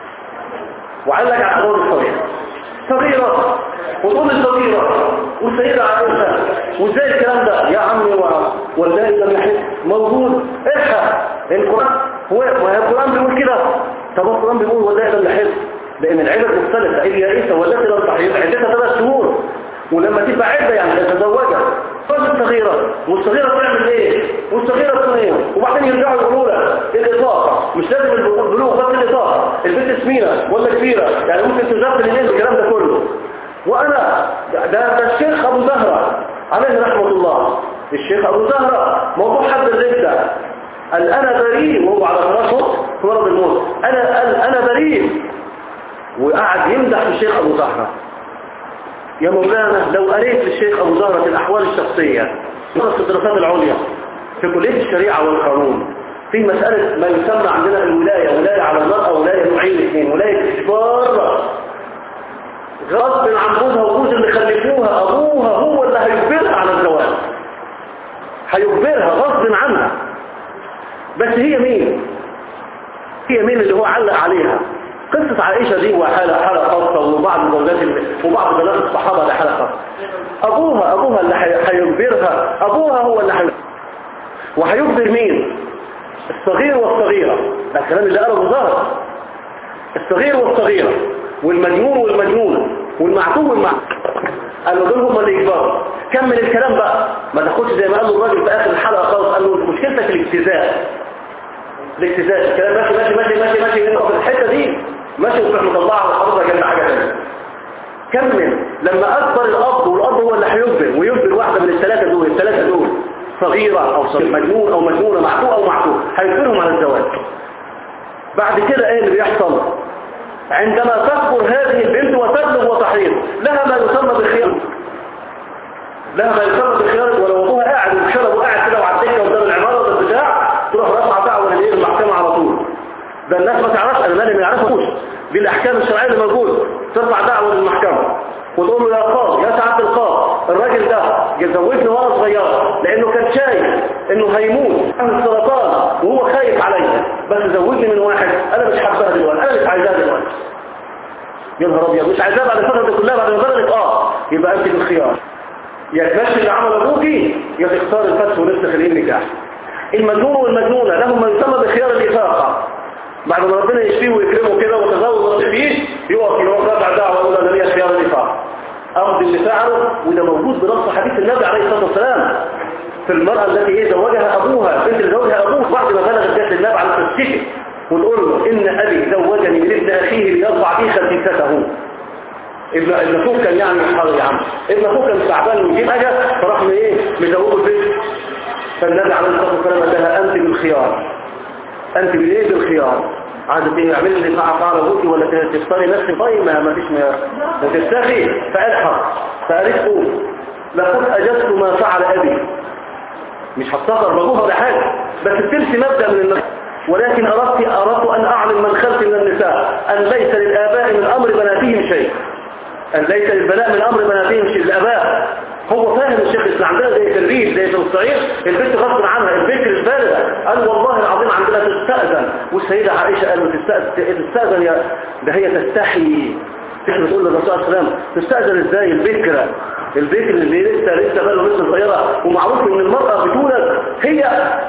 A: وعلق على جواب الصغير صغيرة وطول الصغيرة والسيدة عائشة وازاي الكلام ده يا عمي و- والله لم يحس موجود الحق القرآن هو ما هي القرآن بيقول كده طب القرآن بيقول والله لم يحس لأن العدد مختلفة اليائسة والتي لم تحيض عدتها ثلاث شهور ولما تبقى عدة يعني تتزوجها فاز الصغيرة والصغيرة تعمل ايه والصغيرة تكون ايه وبعدين يرجعوا يقولوا لها الإطاقة مش لازم البلوغ بس الإطاقة البنت سمينة ولا كبيرة يعني ممكن تزغل الليل الكلام ده كله وأنا ده, ده الشيخ أبو زهرة عليه رحمة الله الشيخ أبو زهرة موضوع حد الردة قال أنا بريء وهو على فراشه في مرض الموت أنا قال أنا بريء وقعد يمدح في الشيخ أبو زهرة يا مولانا لو قريت للشيخ أبو زهرة الأحوال الشخصية في الدراسات العليا في كلية الشريعة والقانون في مسألة ما يسمى عندنا الولاية ولاية على المرأة ولاية نوعين اثنين ولاية إجبار غصب عن جوزها وجوز اللي خلفوها أبوها هو اللي هيجبرها على الزواج هيجبرها غصب عنها بس هي مين هي مين اللي هو علق عليها قصة عائشة دي وحالة حالة خاصة وبعض زوجات ال- وبعض بنات الصحابة ده حالة خاصة أبوها أبوها اللي حي- هيجبرها أبوها هو اللي هيجبرها وهيجبر مين الصغير والصغيرة ده الكلام اللي قاله ظهر الصغير والصغيرة والمجنون والمجنونة والمعتوه والمعتوه قالوا دول هم اللي يكبروا كمل الكلام بقى ما تاخدش زي ما قال له الراجل في اخر الحلقه خالص قال له مشكلتك الاجتزاء الاجتزاء الكلام ماشي ماشي ماشي ماشي ماشي انت في الحته دي ماشي وتروح مطلعها وحافظها جنب حاجه ثانيه كمل لما اكبر الاب والاب هو اللي هيجبر ويجبر واحده من الثلاثه دول الثلاثه دول صغيره او صغير مجنون او مجنونه معتوه او معتوه هيجبرهم على الزواج بعد كده ايه اللي بيحصل عندما تكبر هذه البنت وتبلغ وتحيض لها ما يسمى بالخيار لها ما يسمى بالخيار ولو ابوها قاعد وشرب وقاعد كده وعلى الدكه قدام العماره ولا البتاع تروح رافعه دعوه للايه المحكمه على طول ده الناس ما تعرفش انا مالي ما يعرفوش دي الاحكام الشرعيه اللي موجوده ترفع دعوه للمحكمه وتقول له يا قاضي يا سعاده القاضي الراجل ده زوجني وانا صغيره لانه كان شايف انه هيموت من السرطان وهو خايف عليا بس زوجني من واحد انا مش حابها دلوقتي انا مش عايزاها دلوقتي يا نهار ابيض مش عايزاها بعد الفتره دي كلها بعد ما بلغت اه يبقى انت بالخيار يا تمشي اللي عمل ابوكي يا تختار الفتح ونفسخ الايه النكاح المجنون والمجنونة لهم ما يسمى بخيار الإفاقة بعد ما ربنا يشفيه ويكرمه كده وتزوج فيه يقف يروح رفع دعوة يقول أنا ليا خيار الإفاقة أرض اللي فعله وده موجود بنص حديث النبي عليه الصلاة والسلام في المرأة التي ايه زوجها أبوها بنت اللي زوجها أبوه بعد ما بلغت جات النبي على تشتكي وتقول له إن أبي زوجني من ابن أخيه ليرفع بي خسيسته ابن ابن اخوه كان يعني حاضر يا عم ابن اخوه كان تعبان ويجيب حاجه فراح له ايه مزوجه البيت فالنبي عليه الصلاه والسلام قال لها انت بالخيار انت بالايه بالخيار عايزه ايه اعمل لي ساعه قال ابوكي ولا تختاري نفسي طيب ما ما فيش ما ما تستخي فقال حق فقالت قوم لقد اجزت ما فعل ابي مش هتصغر بابوها ولا حاجه بس بتمشي مبدا من النفس ولكن اردت اردت ان اعلم من خلفي من النساء ان ليس للاباء من امر بناتهم شيء أن ليس للبناء من أمر بناتهم شيء الآباء هو فاهم الشيخ بس عندنا زي في الريف زي في الصعيد البنت غصب عنها الفكر البالغة قال والله العظيم عندنا تستأذن والسيدة عائشة قالوا تستأذن, تستأذن يا ده هي تستحي احنا بتقول للرسول صلى الله عليه وسلم تستأذن ازاي البكرة البكر اللي لسه لسه باله لسه صغيرة ومعروف ان المرأة بتولد هي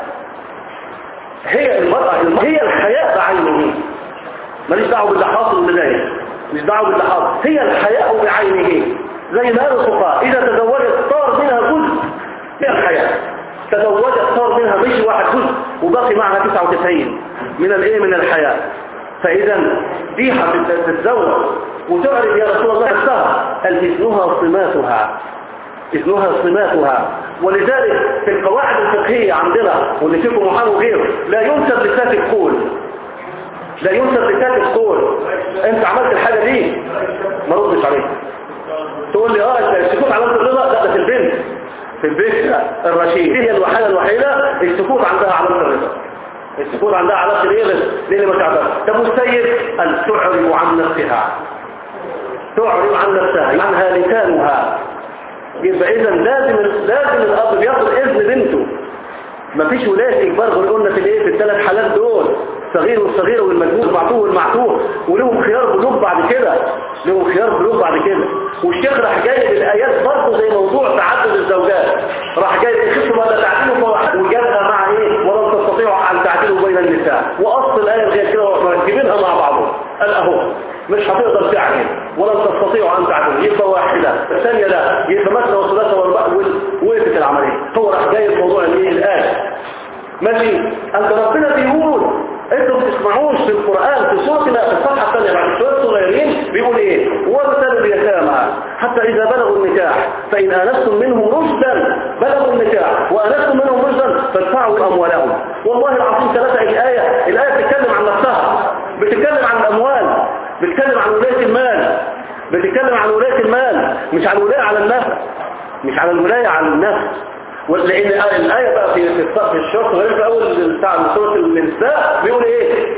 A: هي المرأة هي الحياة بعينه ماليش دعوه باللي حاصل اللي جاي مش دعوه باللي حاصل هي الحياة بعينه زي ما قال الفقهاء إذا تزوجت صار منها جزء هي الحياة تزوجت صار منها مش واحد جزء وباقي معها 99 من الايه من الحياة فإذا دي هتتزوج وتعرف يا رسول الله نفسها قال إذنها صماتها إذنها صماتها ولذلك في القواعد الفقهية عندنا واللي فيكم محامي وغيره لا ينسب لساك قول لا ينسب لساك قول انت عملت الحاجة دي ما ردش عليك تقول لي اه السكوت علامة الرضا لا ده في البنت في البنت الرشيد هي الوحيدة الوحيدة السكوت عندها علامة الرضا السكوت عندها علامة الايه ليه ما تعبر طب والسيد ان تعرض عن نفسها تعرض عن نفسها عنها لسانها يبقى اذا لازم لازم الاب بياخد اذن بنته مفيش ولاية اجبار غير قلنا في الايه في الثلاث حالات دول صغير والصغيرة والمجنون المعطوه والمعطوه ولهم خيار بلوغ بعد كده لهم خيار بلوغ بعد كده والشيخ راح جايب الايات برضه زي موضوع تعدد الزوجات راح جايب الخصم ولا تعديله فواحد وجابها مع ايه ولن تستطيعوا ان تعدلوا بين النساء واصل الايه غير كده مركبينها مع بعضهم قال اهو مش هتقدر تعمل ولن تستطيعوا ان تعدلوا يبقى واحده الثانيه لا يبقى مثلا وثلاثه واربعه وقفت العمليه هو راح جايب موضوع الايه الايه ماشي انت ربنا بيقول انتوا ما بتسمعوش في القرآن في سورة في الصفحة الثانية بعد شوية صغيرين بيقول ايه وابتلوا اليتامى حتى اذا بلغوا النكاح فان انستم منهم رشدا بلغوا النكاح وانستم منهم رشدا فادفعوا اموالهم والله العظيم ثلاثة الآية الآية بتتكلم عن نفسها بتتكلم عن الاموال بتتكلم عن ولاية المال بتتكلم عن ولاية المال مش عن ولاية على النفس مش على الولاية على النفس لان الآية بقى في في الشرط غير في أول بتاع سورة النساء بيقول إيه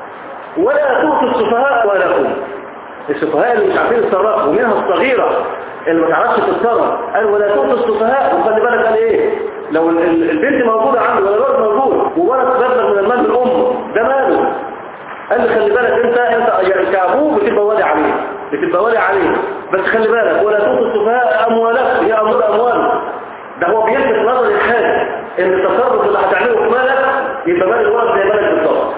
A: ولا تؤتوا السفهاء ولكم السفهاء اللي مش عارفين يتصرفوا ومنها الصغيرة اللي ما تعرفش تتصرف قال ولا تؤتوا السفهاء وخلي بالك قال إيه لو البنت موجودة عنده ولا الولد موجود وولد مبلغ من المال الأم ده ماله قال لي خلي بالك انت انت كابوه بتبقى والي عليه بتبقى والي عليه بس خلي بالك ولا تؤتوا السفهاء أموالك هي أموال أموال ده هو بيلفت نظر الحاجة ان التصرف اللي هتعمله في مالك يبقى مال الولد زي مالك بالظبط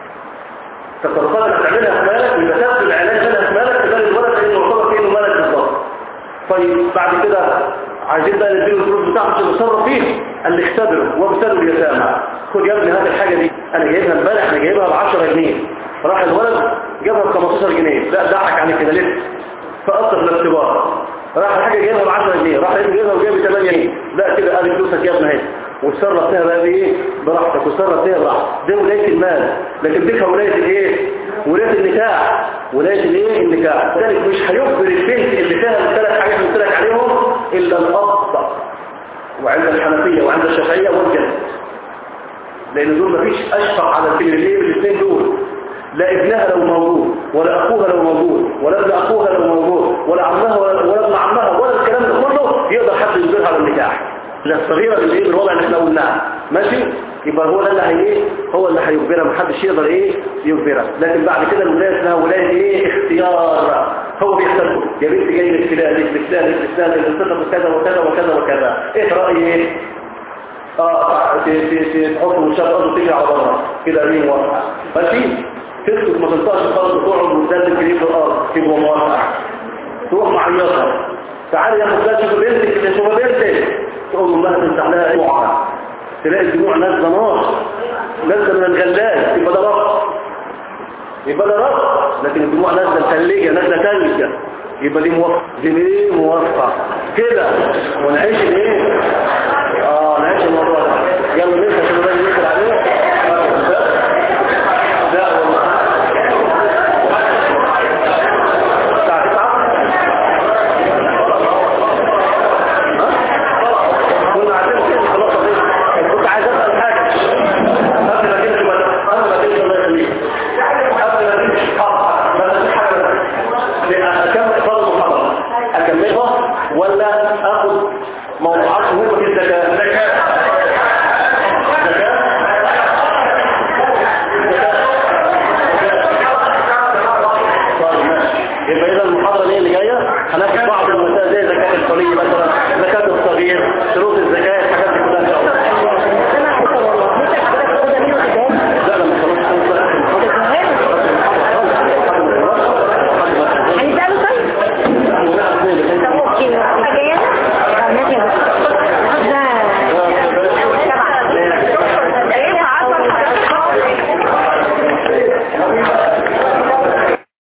A: التصرفات اللي هتعملها في مالك يبقى تاخد العلاج منها في مالك في مال الولد لانه يعتبر كانه مالك بالظبط طيب بعد كده عايزين بقى نديله الفلوس بتاعته عشان يتصرف فيه قال لي اختبره وابتلوا اليتامى خد يا ابني هات الحاجه دي انا جايبها امبارح انا جايبها ب 10 جنيه راح الولد جابها ب 15 جنيه لا ضحك عليك كده لسه فاصل الاختبار راح الحاجة جايبها ب 10 جنيه راح جايبها وجايب 8 جنيه لا كده قال فلوسك يا ابني اهي وتصرف فيها بقى بايه براحتك وتصرف فيها براحتك دي ولاية المال لكن دي ولاية الايه ولاية النكاح ولاية الايه النكاح ذلك مش هيجبر البنت اللي فيها الثلاث حاجات اللي قلت لك عليهم الا الاب وعند الحنفية وعند الشافعية والجد لان دول مفيش اشفق على الكلمتين الاثنين دول لا ابنها لو موجود ولا اخوها لو موجود ولا ابن اخوها لو موجود ولا عمها ولا, ولا ابن عمها ولا الكلام ده كله يقدر حد يجبرها على النكاح لا الصغيرة بالايه بالوضع اللي احنا قلناه ماشي يبقى هو ده اللي هي ايه هو اللي هيجبرها محدش يقدر ايه يجبرها لكن بعد كده الولايه اسمها ولايه ايه اختيار هو بيختار يا بنت جاي لك فلان لك فلان لك فلان لك كذا وكذا وكذا وكذا وكذا ايه رايي ايه اه ت- ت- ت- تحط مشاب ارض تجري على بره كده قريب موافقه ماشي تسكت ما تنطقش خالص وتقعد وتدلل كريم في الارض تبقى موافقه تروح معيطها تعالي يا مستاذ شوف بنتك يا شوف بنتك تقول والله تمسح لها دموعها تلاقي الدموع نازله نار نازله من الغلاف يبقى ده رفض يبقى ده رفض لكن الدموع نازله ثلجه نازله ثلجه يبقى دي موافقه دي ليه موافقه كده ونعيش الايه اه نعيش الموضوع ده يلا ننسى عشان الراجل يقفل عليه آه، لا. لا والله الساعه 9 كنا عايزين كده خلاص أخي. كنت عايز اسال حاجه قبل ما تمشي ولا- قبل ما تمشي الله يخليك قبل ما تمشي اه بس في حاجه بس. اكمل فرض المحاضره اكملها ولا اخد موضوعات مهمه في الزكاه زكاه طيب ماشي يبقى اذا المحاضره دي اللي جايه هناخد بعض المسائل زي زكاه الصغير مثلا زكاه الصغير شروط الزكاه الحاجات دي كلها ان شاء الله